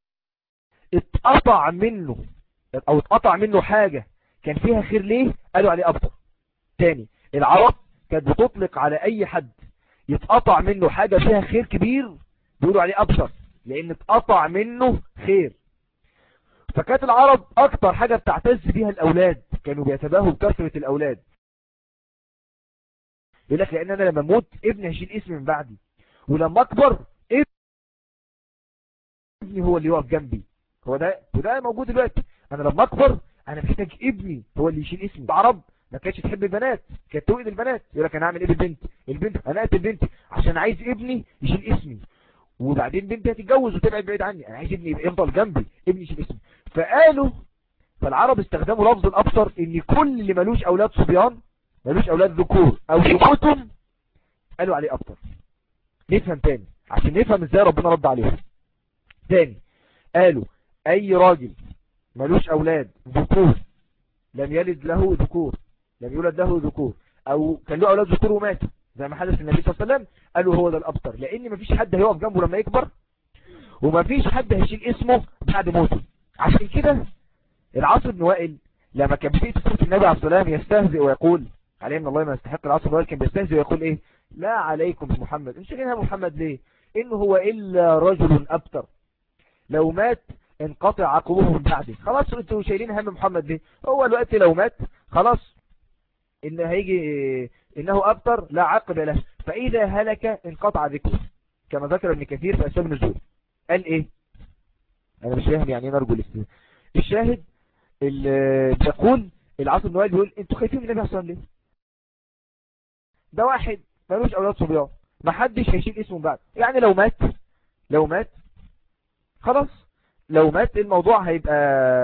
اتقطع منه او اتقطع منه حاجة كان فيها خير ليه قالوا عليه أبتر تاني العرب كانت بتطلق على اي حد يتقطع منه حاجة فيها خير كبير بيقولوا عليه أبشر لأن اتقطع منه خير فكانت العرب أكتر حاجة بتعتز بيها الأولاد كانوا بيتباهوا بكثرة الأولاد يقول لك لأن أنا لما اموت ابني هيشيل اسمي من بعدي ولما أكبر ابني هو اللي يقف جنبي هو ده وده موجود دلوقتي أنا لما أكبر أنا محتاج ابني هو اللي يشيل اسمي العرب ما كانتش تحب البنات كانت توئد البنات يقول لك انا اعمل ايه بالبنت البنت انا اقتل بنتي عشان عايز ابني يشيل اسمي وبعدين بنتي هتتجوز وتبعد بعيد عني انا عايز ابني يفضل جنبي ابني يشيل اسمي فقالوا فالعرب استخدموا لفظ الابصر ان كل اللي ملوش اولاد صبيان ملوش اولاد ذكور او يموتهم قالوا عليه ابصر نفهم تاني عشان نفهم ازاي ربنا رد عليهم تاني قالوا اي راجل ملوش اولاد ذكور لم يلد له ذكور لم يولد له ذكور او كان له اولاد ذكور وماتوا زي ما حدث النبي صلى الله عليه وسلم قالوا هو ده الابتر لان مفيش حد هيقف جنبه لما يكبر ومفيش حد هيشيل اسمه بعد موته عشان كده العاص بن وائل لما كان بيجي سوره النبي عليه الصلاه والسلام يستهزئ ويقول عليه من الله ما يستحق العاص بن وائل كان بيستهزئ ويقول ايه لا عليكم بمحمد انتوا شايلينها محمد ليه انه هو الا رجل ابتر لو مات انقطع عقبه من بعده خلاص انتوا شايلين هم محمد ليه هو الوقت لو مات خلاص ان هيجي انه ابتر لا عقب له فاذا هلك انقطع ذكره كما ذكر ابن كثير في اسباب النزول قال ايه انا مش فاهم يعني ايه نرجو الاستثناء الشاهد اللي بيقول العاصم بن وائل بيقول انتوا خايفين من النبي عليه الصلاه والسلام ليه ده واحد ملوش اولاد صبيان ما حدش هيشيل اسمه بعد يعني لو مات لو مات خلاص لو مات الموضوع هيبقى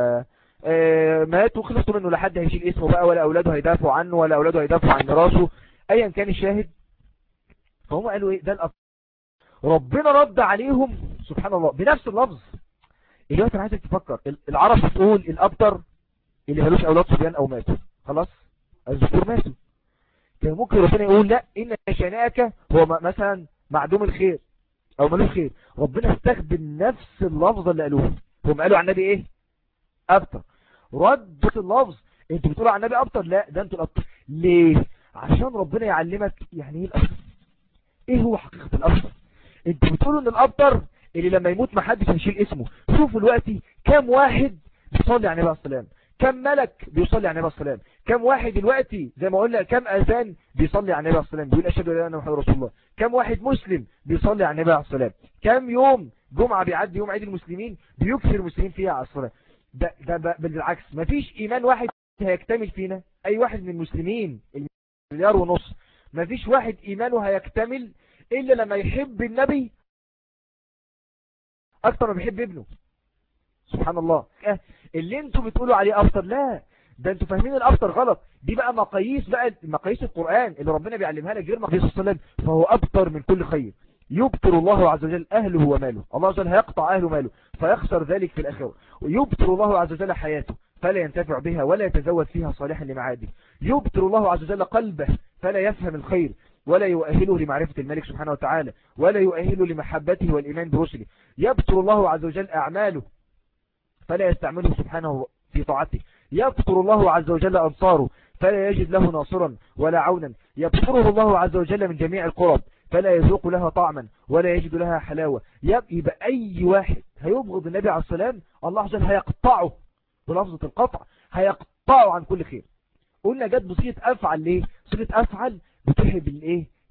آه مات وخلصوا منه لا حد هيشيل اسمه بقى ولا اولاده هيدافعوا عنه ولا اولاده هيدافعوا عن راسه ايا كان الشاهد فهم قالوا ايه ده الأب ربنا رد عليهم سبحان الله بنفس اللفظ دلوقتي انا عايزك تفكر العرب بتقول الابتر اللي ملوش اولاد صبيان او ماتوا خلاص الذكور ماتوا كان ممكن ربنا يقول لا ان شناك هو مثلا معدوم الخير او ملوش خير ربنا استخدم نفس اللفظ اللي قالوه هم قالوا عن النبي ايه ابتر ردت اللفظ انتوا بتقولوا عن النبي ابتر لا ده انتوا الابتر ليه عشان ربنا يعلمك يعني ايه الابتر ايه هو حقيقة الابتر انتوا بتقولوا ان الابتر اللي لما يموت ما حدش هيشيل اسمه شوفوا دلوقتي كام واحد بيصلي على النبي عليه السلام كم ملك بيصلي على النبي عليه السلام كم واحد دلوقتي زي ما قلنا كم اذان بيصلي على النبي عليه السلام بيقول اشهد ان لا اله الا الله محمد رسول الله كم واحد مسلم بيصلي على النبي عليه السلام كم يوم جمعه بيعدي يوم عيد المسلمين بيكثر المسلمين فيها على الصلاه ده ده بالعكس مفيش ايمان واحد هيكتمل فينا اي واحد من المسلمين المليار ونص مفيش واحد ايمانه هيكتمل الا لما يحب النبي اكتر ما بيحب ابنه سبحان الله اللي انتوا بتقولوا عليه افطر لا ده انتوا فاهمين الافطر غلط دي بقى مقاييس بقى مقاييس القرآن اللي ربنا بيعلمها لك غير مقاييس الصلاة فهو ابطر من كل خير يبطر الله عز وجل اهله وماله الله عز وجل هيقطع اهله وماله فيخسر ذلك في الاخرة ويبطر الله عز وجل حياته فلا ينتفع بها ولا يتزود فيها صالحا لمعاده يبطر الله عز وجل قلبه فلا يفهم الخير ولا يؤهله لمعرفة الملك سبحانه وتعالى ولا يؤهله لمحبته والإيمان برسله يبطر الله عز وجل أعماله فلا يستعمله سبحانه في طاعته يبطر الله عز وجل أنصاره فلا يجد له ناصرا ولا عونا يبطره الله عز وجل من جميع القرب فلا يذوق لها طعما ولا يجد لها حلاوة يبقى أي واحد هيبغض النبي عليه السلام الله عز وجل هيقطعه بلفظة القطع هيقطعه عن كل خير قلنا جت بصيغة أفعل ليه صيغة أفعل بتحب الايه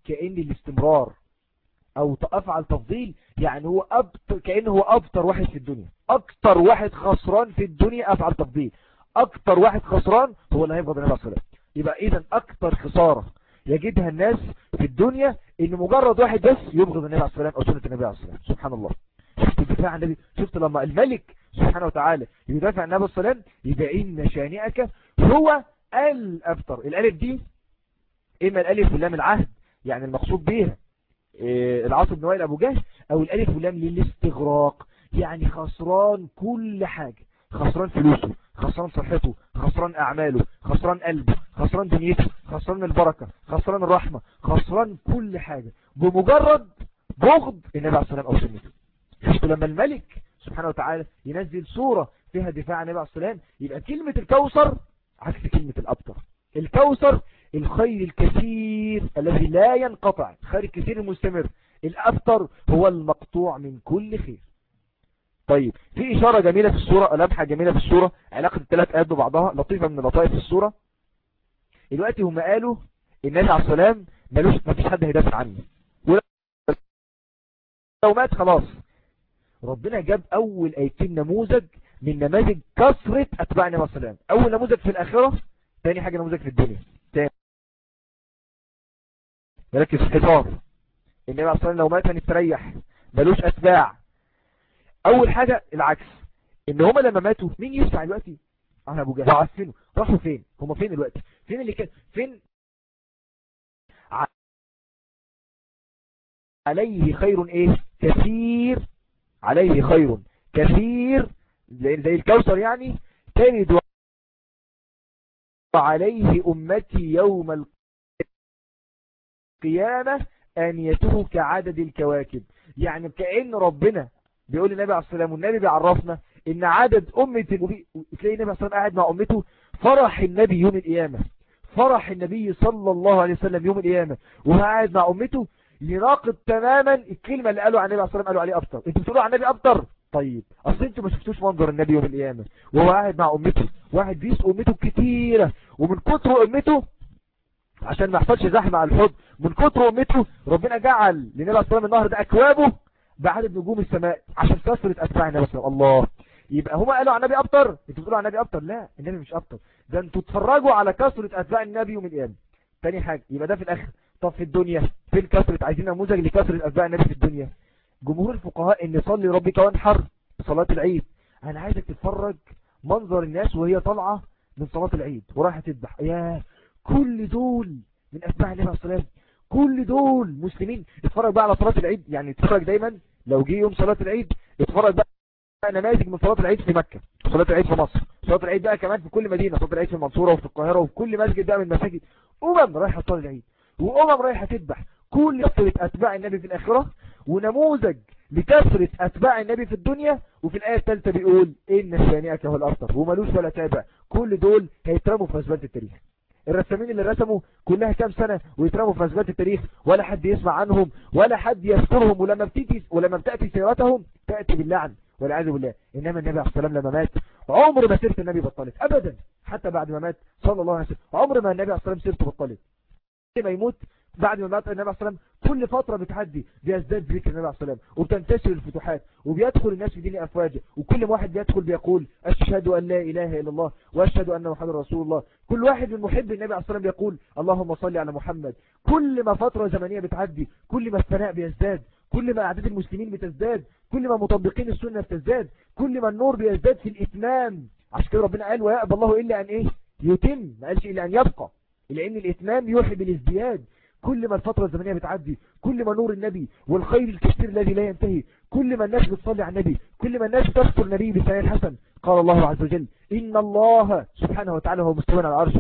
كأن الاستمرار او افعل تفضيل يعني هو أبطر كأنه هو ابطر واحد في الدنيا اكتر واحد خسران في الدنيا افعل تفضيل اكتر واحد خسران هو اللي هيبغض النبي عليه الصلاه يبقى اذا اكتر خسارة يجدها الناس في الدنيا ان مجرد واحد بس يبغض النبي عليه الصلاه او سنه النبي عليه الصلاه سبحان الله شفت الدفاع عن النبي شفت لما الملك سبحانه وتعالى يدافع عن النبي عليه الصلاه يبقى ان شانئك هو الابتر الالف دي اما الالف واللام العهد يعني المقصود بيها إيه العاص بن وائل ابو جهل او الالف واللام للاستغراق يعني خسران كل حاجة خسران فلوسه خسران صحته خسران اعماله خسران قلبه خسران دنيته خسران البركة خسران الرحمة خسران كل حاجة بمجرد بغض النبي عليه الصلاة والسلام او سنته شفتوا لما الملك سبحانه وتعالى ينزل سورة فيها دفاع عن النبي عليه الصلاة والسلام يبقى كلمة الكوثر عكس كلمة الابتر الكوثر الخير الكثير الذي لا ينقطع خير الكثير المستمر الأبتر هو المقطوع من كل خير طيب في إشارة جميلة في السورة لمحة جميلة في السورة علاقة الثلاث آيات ببعضها لطيفة من لطائف السورة دلوقتي هم قالوا النبي عليه السلام ملوش ما فيش حد هيدافع عنه لو مات خلاص ربنا جاب أول آيتين نموذج من نماذج كثرة أتباع النبي عليه السلام أول نموذج في الآخرة ثاني حاجة نموذج في الدنيا تاني مركز في حصار النبي عليه الصلاة لو مات هنستريح ملوش أتباع أول حاجة العكس إن هما لما ماتوا مين يسمع دلوقتي أنا أبو جهل عارفينه راحوا فين هما فين دلوقتي فين اللي كان فين عليه خير ايه كثير عليه خير كثير زي زي الكوثر يعني ترد عليه أمتي يوم القيامة آنيته كعدد الكواكب يعني كأن ربنا بيقول النبي عليه الصلاة والسلام والنبي بيعرفنا ان عدد أمة النبي تلاقي النبي عليه الصلاة قاعد مع أمته فرح النبي يوم القيامة فرح النبي صلى الله عليه وسلم يوم القيامة وهو قاعد مع أمته يناقض تماما الكلمة اللي قالوا عن النبي عليه الصلاة والسلام قالوا عليه أبطر انتوا بتقولوا عن النبي أبطر طيب اصل انتوا ما شفتوش منظر النبي يوم القيامة وهو قاعد مع امته واحد بيس امته كتيرة ومن كتر امته عشان ما يحصلش زحمة على الحب من كتر امته ربنا جعل لنبي عليه الصلاة النهر ده اكوابه بعدد نجوم السماء عشان كثرة اتباع النبي صلى الله يبقى هما قالوا عن النبي ابطر انتوا بتقولوا عن النبي ابطر لا النبي مش ابطر ده انتوا تتفرجوا على كثرة اتباع النبي يوم القيامة تاني حاجة يبقى ده في الاخر طب في الدنيا فين كثرة عايزين نموذج لكثرة اتباع النبي في الدنيا جمهور الفقهاء ان صلي ربك وانحر صلاة العيد انا عايزك تتفرج منظر الناس وهي طالعة من صلاة العيد ورايحة تذبح يا كل دول من اتباع النبي عليه الصلاه كل دول مسلمين اتفرج بقى على صلاة العيد يعني اتفرج دايما لو جه يوم صلاة العيد اتفرج بقى نماذج من صلاة العيد في مكة صلاة العيد في مصر صلاة العيد بقى كمان في كل مدينة صلاة العيد في المنصورة وفي القاهرة وفي كل مسجد بقى من المساجد أمم رايحة تصلي العيد وأمم رايحة تذبح كل كثرة أتباع النبي في الآخرة ونموذج لكثرة أتباع النبي في الدنيا وفي الآية الثالثة بيقول إن شانئك هو الأبطر وملوش ولا تابع كل دول هيترموا في أسباب التاريخ الرسامين اللي رسموا كلها كام سنة ويترموا في أسباب التاريخ ولا حد يسمع عنهم ولا حد يذكرهم ولما بتيجي ولما بتأتي سيرتهم تأتي باللعن والعياذ بالله إنما النبي عليه الصلاة والسلام لما مات عمر ما سيرة النبي بطلت أبدا حتى بعد ما مات صلى الله عليه وسلم عمر ما النبي عليه الصلاة والسلام سيرته بطلت ما يموت بعد ما مات النبي عليه الصلاة والسلام كل فترة بتعدي بيزداد ذكر النبي عليه الصلاة والسلام وبتنتشر الفتوحات وبيدخل الناس في دين أفواجه وكل واحد بيدخل بيقول أشهد أن لا إله إلا الله وأشهد أن محمد رسول الله كل واحد من محب النبي عليه الصلاة والسلام بيقول اللهم صل على محمد كل ما فترة زمنية بتعدي كل ما الثناء بيزداد كل ما أعداد المسلمين بتزداد كل ما مطبقين السنة بتزداد كل ما النور بيزداد في الإتمام عشان كده ربنا قال ويأبى الله إلا أن إيه يتم ما قالش إلا أن يبقى لأن الإتمام يوحي بالازدياد كل ما الفترة الزمنية بتعدي كل ما نور النبي والخير الكثير الذي لا ينتهي كل ما الناس بتصلي على النبي كل ما الناس بتذكر النبي بسنة الحسن قال الله عز وجل إن الله سبحانه وتعالى هو مستوى على العرش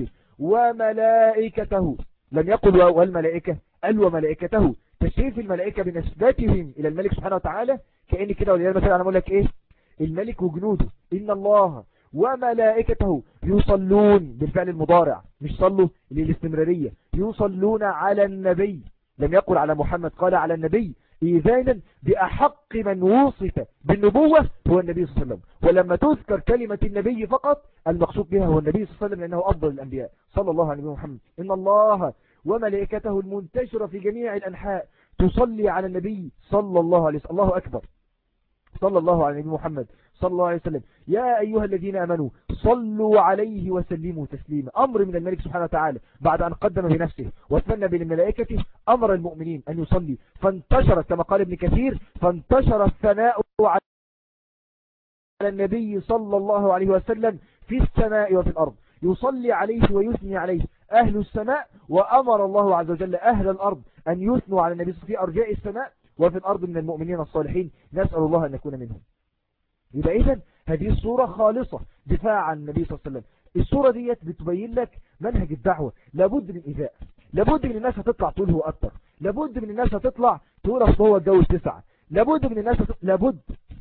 وملائكته لم يقل والملائكة قال وملائكته تشريف الملائكة بنسبتهم إلى الملك سبحانه وتعالى كأن كده وليال مثلا أنا أقول لك إيه الملك وجنوده إن الله وملائكته يصلون بالفعل المضارع مش صلوا للاستمرارية يصلون على النبي لم يقل على محمد قال على النبي إذانا بأحق من وصف بالنبوة هو النبي صلى الله عليه وسلم ولما تذكر كلمة النبي فقط المقصود بها هو النبي صلى الله عليه وسلم لأنه أفضل الأنبياء صلى الله عليه محمد إن الله وملائكته المنتشرة في جميع الأنحاء تصلي على النبي صلى الله عليه وسلم الله أكبر صلى الله على النبي محمد صلى الله عليه وسلم يا أيها الذين أمنوا صلوا عليه وسلموا تسليما أمر من الملك سبحانه وتعالى بعد أن قدم بنفسه واتمنى بالملائكة أمر المؤمنين أن يصلي فانتشرت كما قال ابن كثير فانتشر الثناء على النبي صلى الله عليه وسلم في السماء وفي الأرض يصلي عليه ويثني عليه أهل السماء وأمر الله عز وجل أهل الأرض أن يثنوا على النبي في أرجاء السماء وفي الأرض من المؤمنين الصالحين نسأل الله أن نكون منهم يبقى إذن هذه الصورة خالصة دفاع عن النبي صلى الله عليه وسلم الصورة ديت بتبين لك منهج الدعوة لابد من إذاء لابد من الناس هتطلع تقول هو أكتر لابد من الناس هتطلع تقول أصل هو الجو تسعة لابد من الناس هتطلع لابد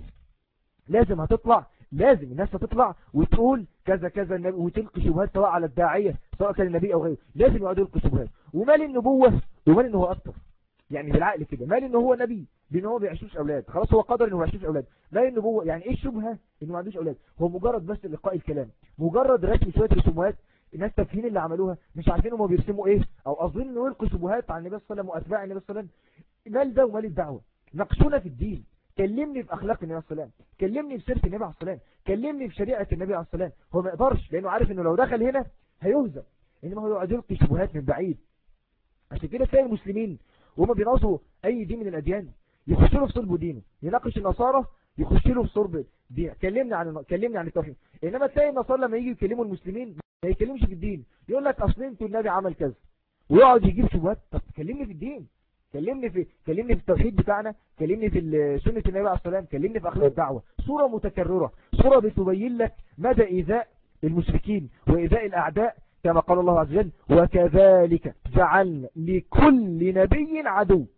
لازم هتطلع لازم الناس هتطلع وتقول كذا كذا النبي وتلقي شبهات سواء على الداعية سواء كان النبي أو غيره لازم يقعدوا يلقي شبهات ومال النبوة ومال إنه هو أكتر يعني بالعقل كده مال إنه هو نبي بان هو بيعيشوش اولاد خلاص هو قدر انه ما يعيشوش اولاد لا النبوه يعني ايه الشبهه انه ما عندوش اولاد هو مجرد بس لقاء الكلام مجرد رسم شويه رسومات الناس تافهين اللي عملوها مش عارفين هم بيرسموا ايه او قاصدين انه يلقوا شبهات عن النبي صلى الله عليه وسلم واتباع النبي صلى الله عليه وسلم مال ده ومال الدعوه ناقشونا في الدين كلمني في اخلاق النبي صلى الله عليه وسلم كلمني في سيره النبي عليه الصلاه كلمني في شريعه النبي عليه الصلاه هو ما يقدرش لانه عارف انه لو دخل هنا هيهزم انما هو يقعد يلقي شبهات من بعيد عشان كده تلاقي المسلمين وهم بيناصروا اي دين من الاديان يخش له في صلب دينه يناقش النصارى يخش له في صلب دين كلمنا عن كلمنا عن التوحيد انما تلاقي النصارى لما يجي يكلموا المسلمين ما يكلمش في الدين يقول لك اصل انتوا النبي عمل كذا ويقعد يجيب شبهات طب كلمني في الدين كلمني في كلمني في التوحيد بتاعنا كلمني في سنة النبي عليه الصلاة والسلام كلمني في أخلاق الدعوة صورة متكررة صورة بتبين لك مدى إيذاء المشركين وإيذاء الأعداء كما قال الله عز وجل وكذلك جعلنا لكل نبي عدو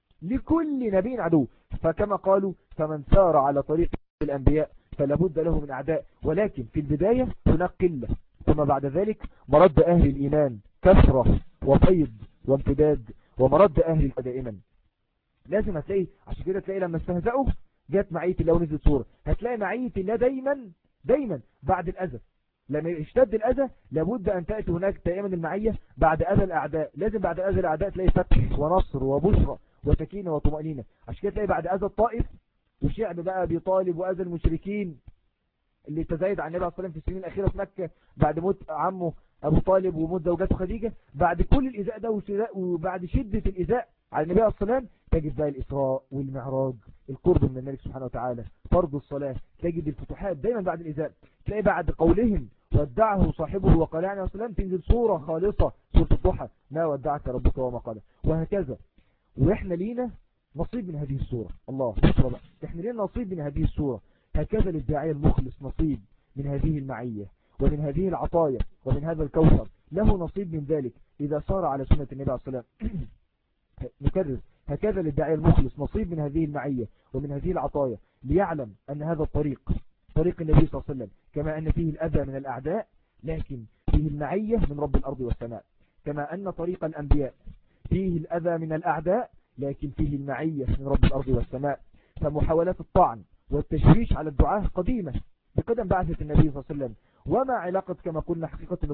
لكل نبي عدو فكما قالوا فمن سار على طريق الأنبياء فلابد له من أعداء ولكن في البداية هناك قلة ثم بعد ذلك مرد أهل الإيمان كثرة وفيض وامتداد ومرد أهل دائما لازم هتلاقي عشان كده تلاقي لما استهزأوا جت معية الله ونزلت صورة هتلاقي معية الله دايما دايما بعد الأذى لما يشتد الأذى لابد أن تأتي هناك دائما المعية بعد أذى الأعداء لازم بعد أذى الأعداء تلاقي فتح ونصر وبشرى وسكينة وطمأنينة عشان كده تلاقي بعد أذى الطائف وشعب بقى بيطالب وأذى المشركين اللي تزايد عن النبي عليه الصلاة والسلام في السنين الأخيرة في مكة بعد موت عمه أبو طالب وموت زوجته خديجة بعد كل الإزاء ده وبعد شدة الإزاء على النبي عليه الصلاة والسلام تجد بقى الإسراء والمعراج القرب من الملك سبحانه وتعالى فرض الصلاة تجد الفتوحات دايما بعد الإزاء تلاقي بعد قولهم ودعه صاحبه وقال عليه الصلاة تنزل صورة خالصة سورة الضحى ما ودعك ربك وما قال وهكذا واحنا لينا نصيب من هذه السورة الله بشرى بقى احنا لينا نصيب من هذه السورة هكذا للداعية المخلص نصيب من هذه المعية ومن هذه العطايا ومن هذا الكوثر له نصيب من ذلك إذا صار على سنة النبي عليه الصلاة والسلام نكرر هكذا للداعية المخلص نصيب من هذه المعية ومن هذه العطايا ليعلم أن هذا الطريق طريق النبي صلى الله عليه وسلم كما أن فيه الأذى من الأعداء لكن فيه المعية من رب الأرض والسماء كما أن طريق الأنبياء فيه الأذى من الأعداء لكن فيه المعية من رب الأرض والسماء فمحاولات الطعن والتشويش على الدعاء قديمة بقدم بعثة النبي صلى الله عليه وسلم وما علاقة كما قلنا حقيقة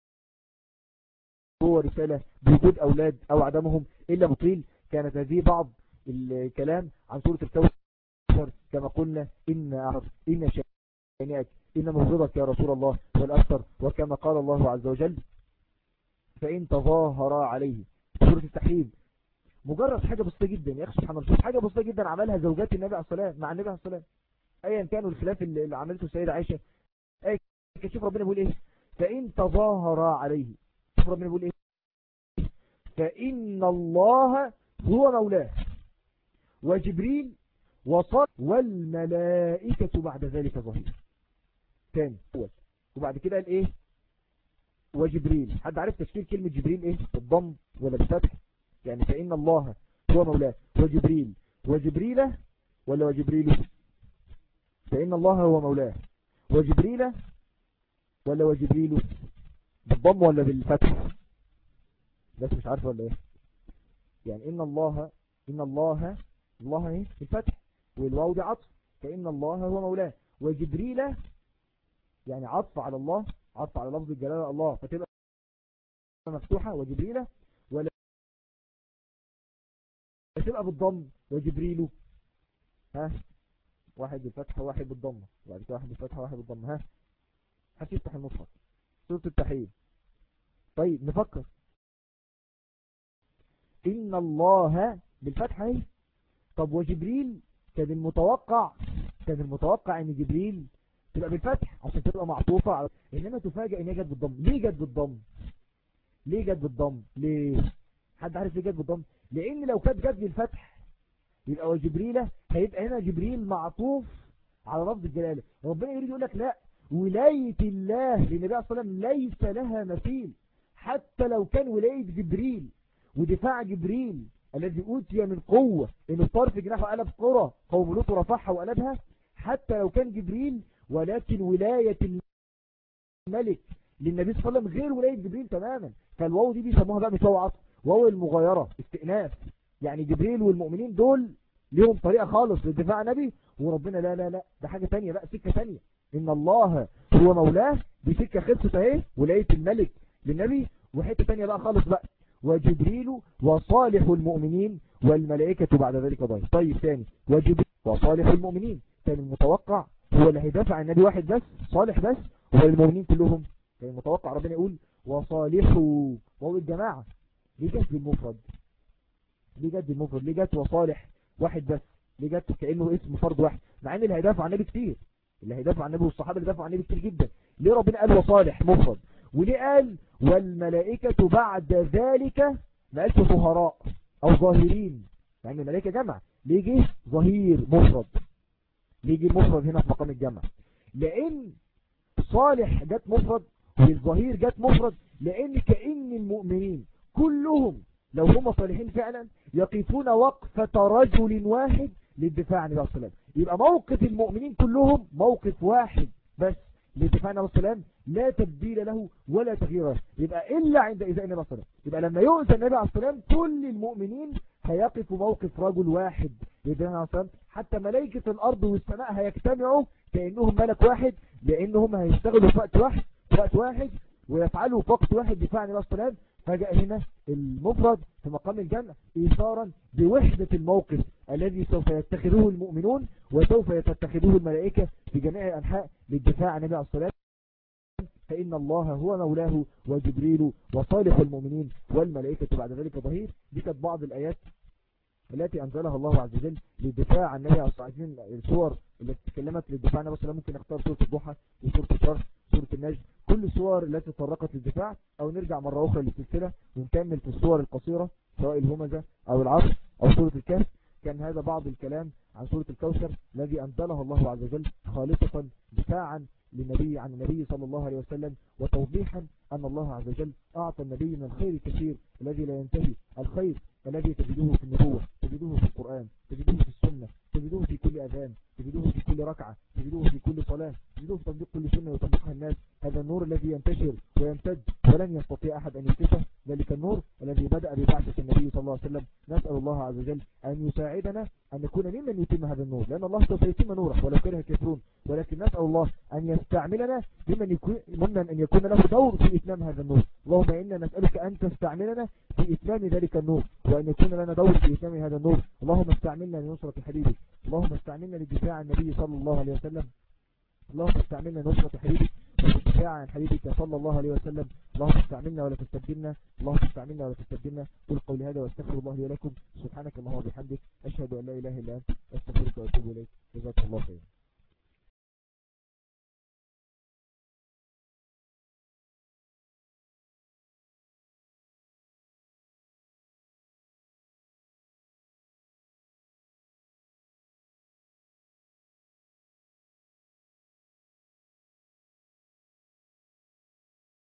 هو رسالة بوجود أولاد أو عدمهم إلا مطيل كانت هذه بعض الكلام عن سورة الكوثر كما قلنا إن أعرف إن شانئك إن مهضبك يا رسول الله والأكثر وكما قال الله عز وجل فإن تظاهر عليه سورة التحريم مجرد حاجة بسيطة جدا يا أخي سبحان الله حاجة بسيطة جدا عملها زوجات النبي عليه الصلاة مع النبي عليه الصلاة أيا كانوا الخلاف اللي عملته السيدة عائشة أي شوف ربنا بيقول إيه فإن تظاهر عليه شوف ربنا بيقول إيه فإن الله هو مولاه وجبريل وصل والملائكة بعد ذلك ظهير تاني أول وبعد كده قال إيه وجبريل حد عارف تشكيل كلمة جبريل إيه بالضم ولا بالفتح يعني فإن الله هو مولاه وجبريل وجبريل ولا وجبريل فإن الله هو مولاه وجبريل ولا وجبريل بالضم ولا بالفتح بس مش عارف ولا ايه يعني ان الله ان الله الله ايه الفتح والواو دي عطف فان الله هو مولاه وجبريل يعني عطف على الله عطف على لفظ الجلالة الله فتبقى مفتوحة وجبريل هتبقى بالضم وجبريل ها واحد بالفتحة واحد بالضمة وبعد كده واحد بالفتحة واحد بالضمة ها هتفتح المصحف سورة التحريم طيب نفكر إن الله بالفتحة اهي طب وجبريل كان المتوقع كان المتوقع ان جبريل تبقى بالفتح عشان تبقى معطوفة على انما تفاجئ ان هي جت بالضم ليه جت بالضم ليه جت بالضم ليه حد عارف ليه جت بالضم لان لو كانت جت بالفتح يبقى وجبريل هيبقى هنا جبريل معطوف على لفظ الجلالة ربنا يريد يقول لك لا ولاية الله للنبي عليه الصلاة والسلام ليس لها مثيل حتى لو كان ولاية جبريل ودفاع جبريل الذي أوتي من قوة إنه طرف جناحه قلب قرى قوم لوط رفعها وقلبها حتى لو كان جبريل ولكن ولاية الملك للنبي صلى الله عليه وسلم غير ولاية جبريل تماما فالواو دي بيسموها بقى مش واو عطف واو المغايرة استئناف يعني جبريل والمؤمنين دول ليهم طريقة خالص للدفاع عن النبي وربنا لا لا لا ده حاجة تانية بقى سكة تانية إن الله هو مولاه دي سكة خلصت اهي ولاية الملك للنبي وحتة تانية بقى خالص بقى وجبريل وصالح المؤمنين والملائكة بعد ذلك ضيف طيب ثاني وجبريل وصالح المؤمنين كان المتوقع هو اللي هيدافع عن النبي واحد بس صالح بس هو المؤمنين كلهم كان المتوقع ربنا يقول وصالحوا وهو الجماعة ليه جت بالمفرد ليه جت بالمفرد ليه جت وصالح واحد بس ليه جت كأنه اسم فرد واحد مع ان اللي هيدافع عن النبي كتير اللي هيدافع عن النبي والصحابة اللي دافعوا عن النبي كتير جدا ليه ربنا قال وصالح مفرد وليه قال والملائكة بعد ذلك ما قالش طهراء او ظاهرين يعني الملائكة جمع ليه جه ظهير مفرد ليه جه مفرد هنا في مقام الجمع لان صالح جت مفرد والظهير جت مفرد لان كأن المؤمنين كلهم لو هم صالحين فعلا يقفون وقفة رجل واحد للدفاع عن الله السلام يبقى موقف المؤمنين كلهم موقف واحد بس للدفاع عن الله السلام لا تبديل له ولا تغيير له يبقى إلا عند إذاء النبي عليه السلام يبقى لما يؤذى النبي عليه السلام كل المؤمنين هيقفوا موقف رجل واحد للدفاع عن السلام حتى ملائكة الأرض والسماء هيجتمعوا كأنهم ملك واحد لأنهم هيشتغلوا في وقت واحد في وقت واحد ويفعلوا في وقت واحد دفاع عن الله السلام فجاء هنا المفرد في مقام الجمع إيثارا بوحدة الموقف الذي سوف يتخذه المؤمنون وسوف تتخذه الملائكة في جميع الأنحاء للدفاع عن النبي عليه الصلاة فإن الله هو مولاه وجبريل وصالح المؤمنين والملائكة بعد ذلك ظهير دي كانت بعض الآيات التي أنزلها الله عز وجل للدفاع عن النبي عليه الصلاة والسلام الصور التي تكلمت للدفاع عن النبي صلى الله عليه وسلم ممكن نختار سورة الضحى وسورة الشرح سورة النجم كل الصور التي تطرقت للدفاع أو نرجع مرة أخرى للسلسلة ونكمل في الصور القصيرة سواء الهمزة أو العصر أو سورة الكهف كان هذا بعض الكلام عن سورة الكوثر الذي أنزلها الله عز وجل خالصة دفاعا للنبي عن النبي صلى الله عليه وسلم وتوضيحا أن الله عز وجل أعطى النبي من الخير كثير الذي لا ينتهي الخير الذي تجدوه في النبوة تجدوه في القرآن تجدوه في السنة تجدوه في كل أذان تجدوه في كل ركعة تجدوه في كل صلاة تجدوه في تطبيق كل سنة يطبقها الناس هذا النور الذي ينتشر ويمتد ولن يستطيع أحد أن يكتفه ذلك النور الذي بدأ ببعثة النبي صلى الله عليه وسلم نسأل الله عز وجل أن يساعدنا أن نكون ممن يتم هذا النور لأن الله سوف يتم نوره ولو كره الكافرون ولكن نسأل الله أن يستعملنا ممن يكون ممن أن يكون له دور في إتمام هذا النور اللهم إنا نسألك أن تستعملنا في إتمام ذلك النور وأن يكون لنا دور في إتمام هذا النور اللهم استعملنا لنصرة حبيبك اللهم استعملنا للدفاع عن النبي صلى الله عليه وسلم اللهم استعملنا لنصرة حبيبك والدفاع عن حبيبك صلى الله عليه وسلم اللهم استعملنا ولا تستبدلنا اللهم استعملنا ولا تستبدلنا قل قولي هذا واستغفر الله لي ولكم سبحانك اللهم وبحمدك أشهد أن لا إله إلا أنت أستغفرك وأتوب إليك جزاك الله خيرا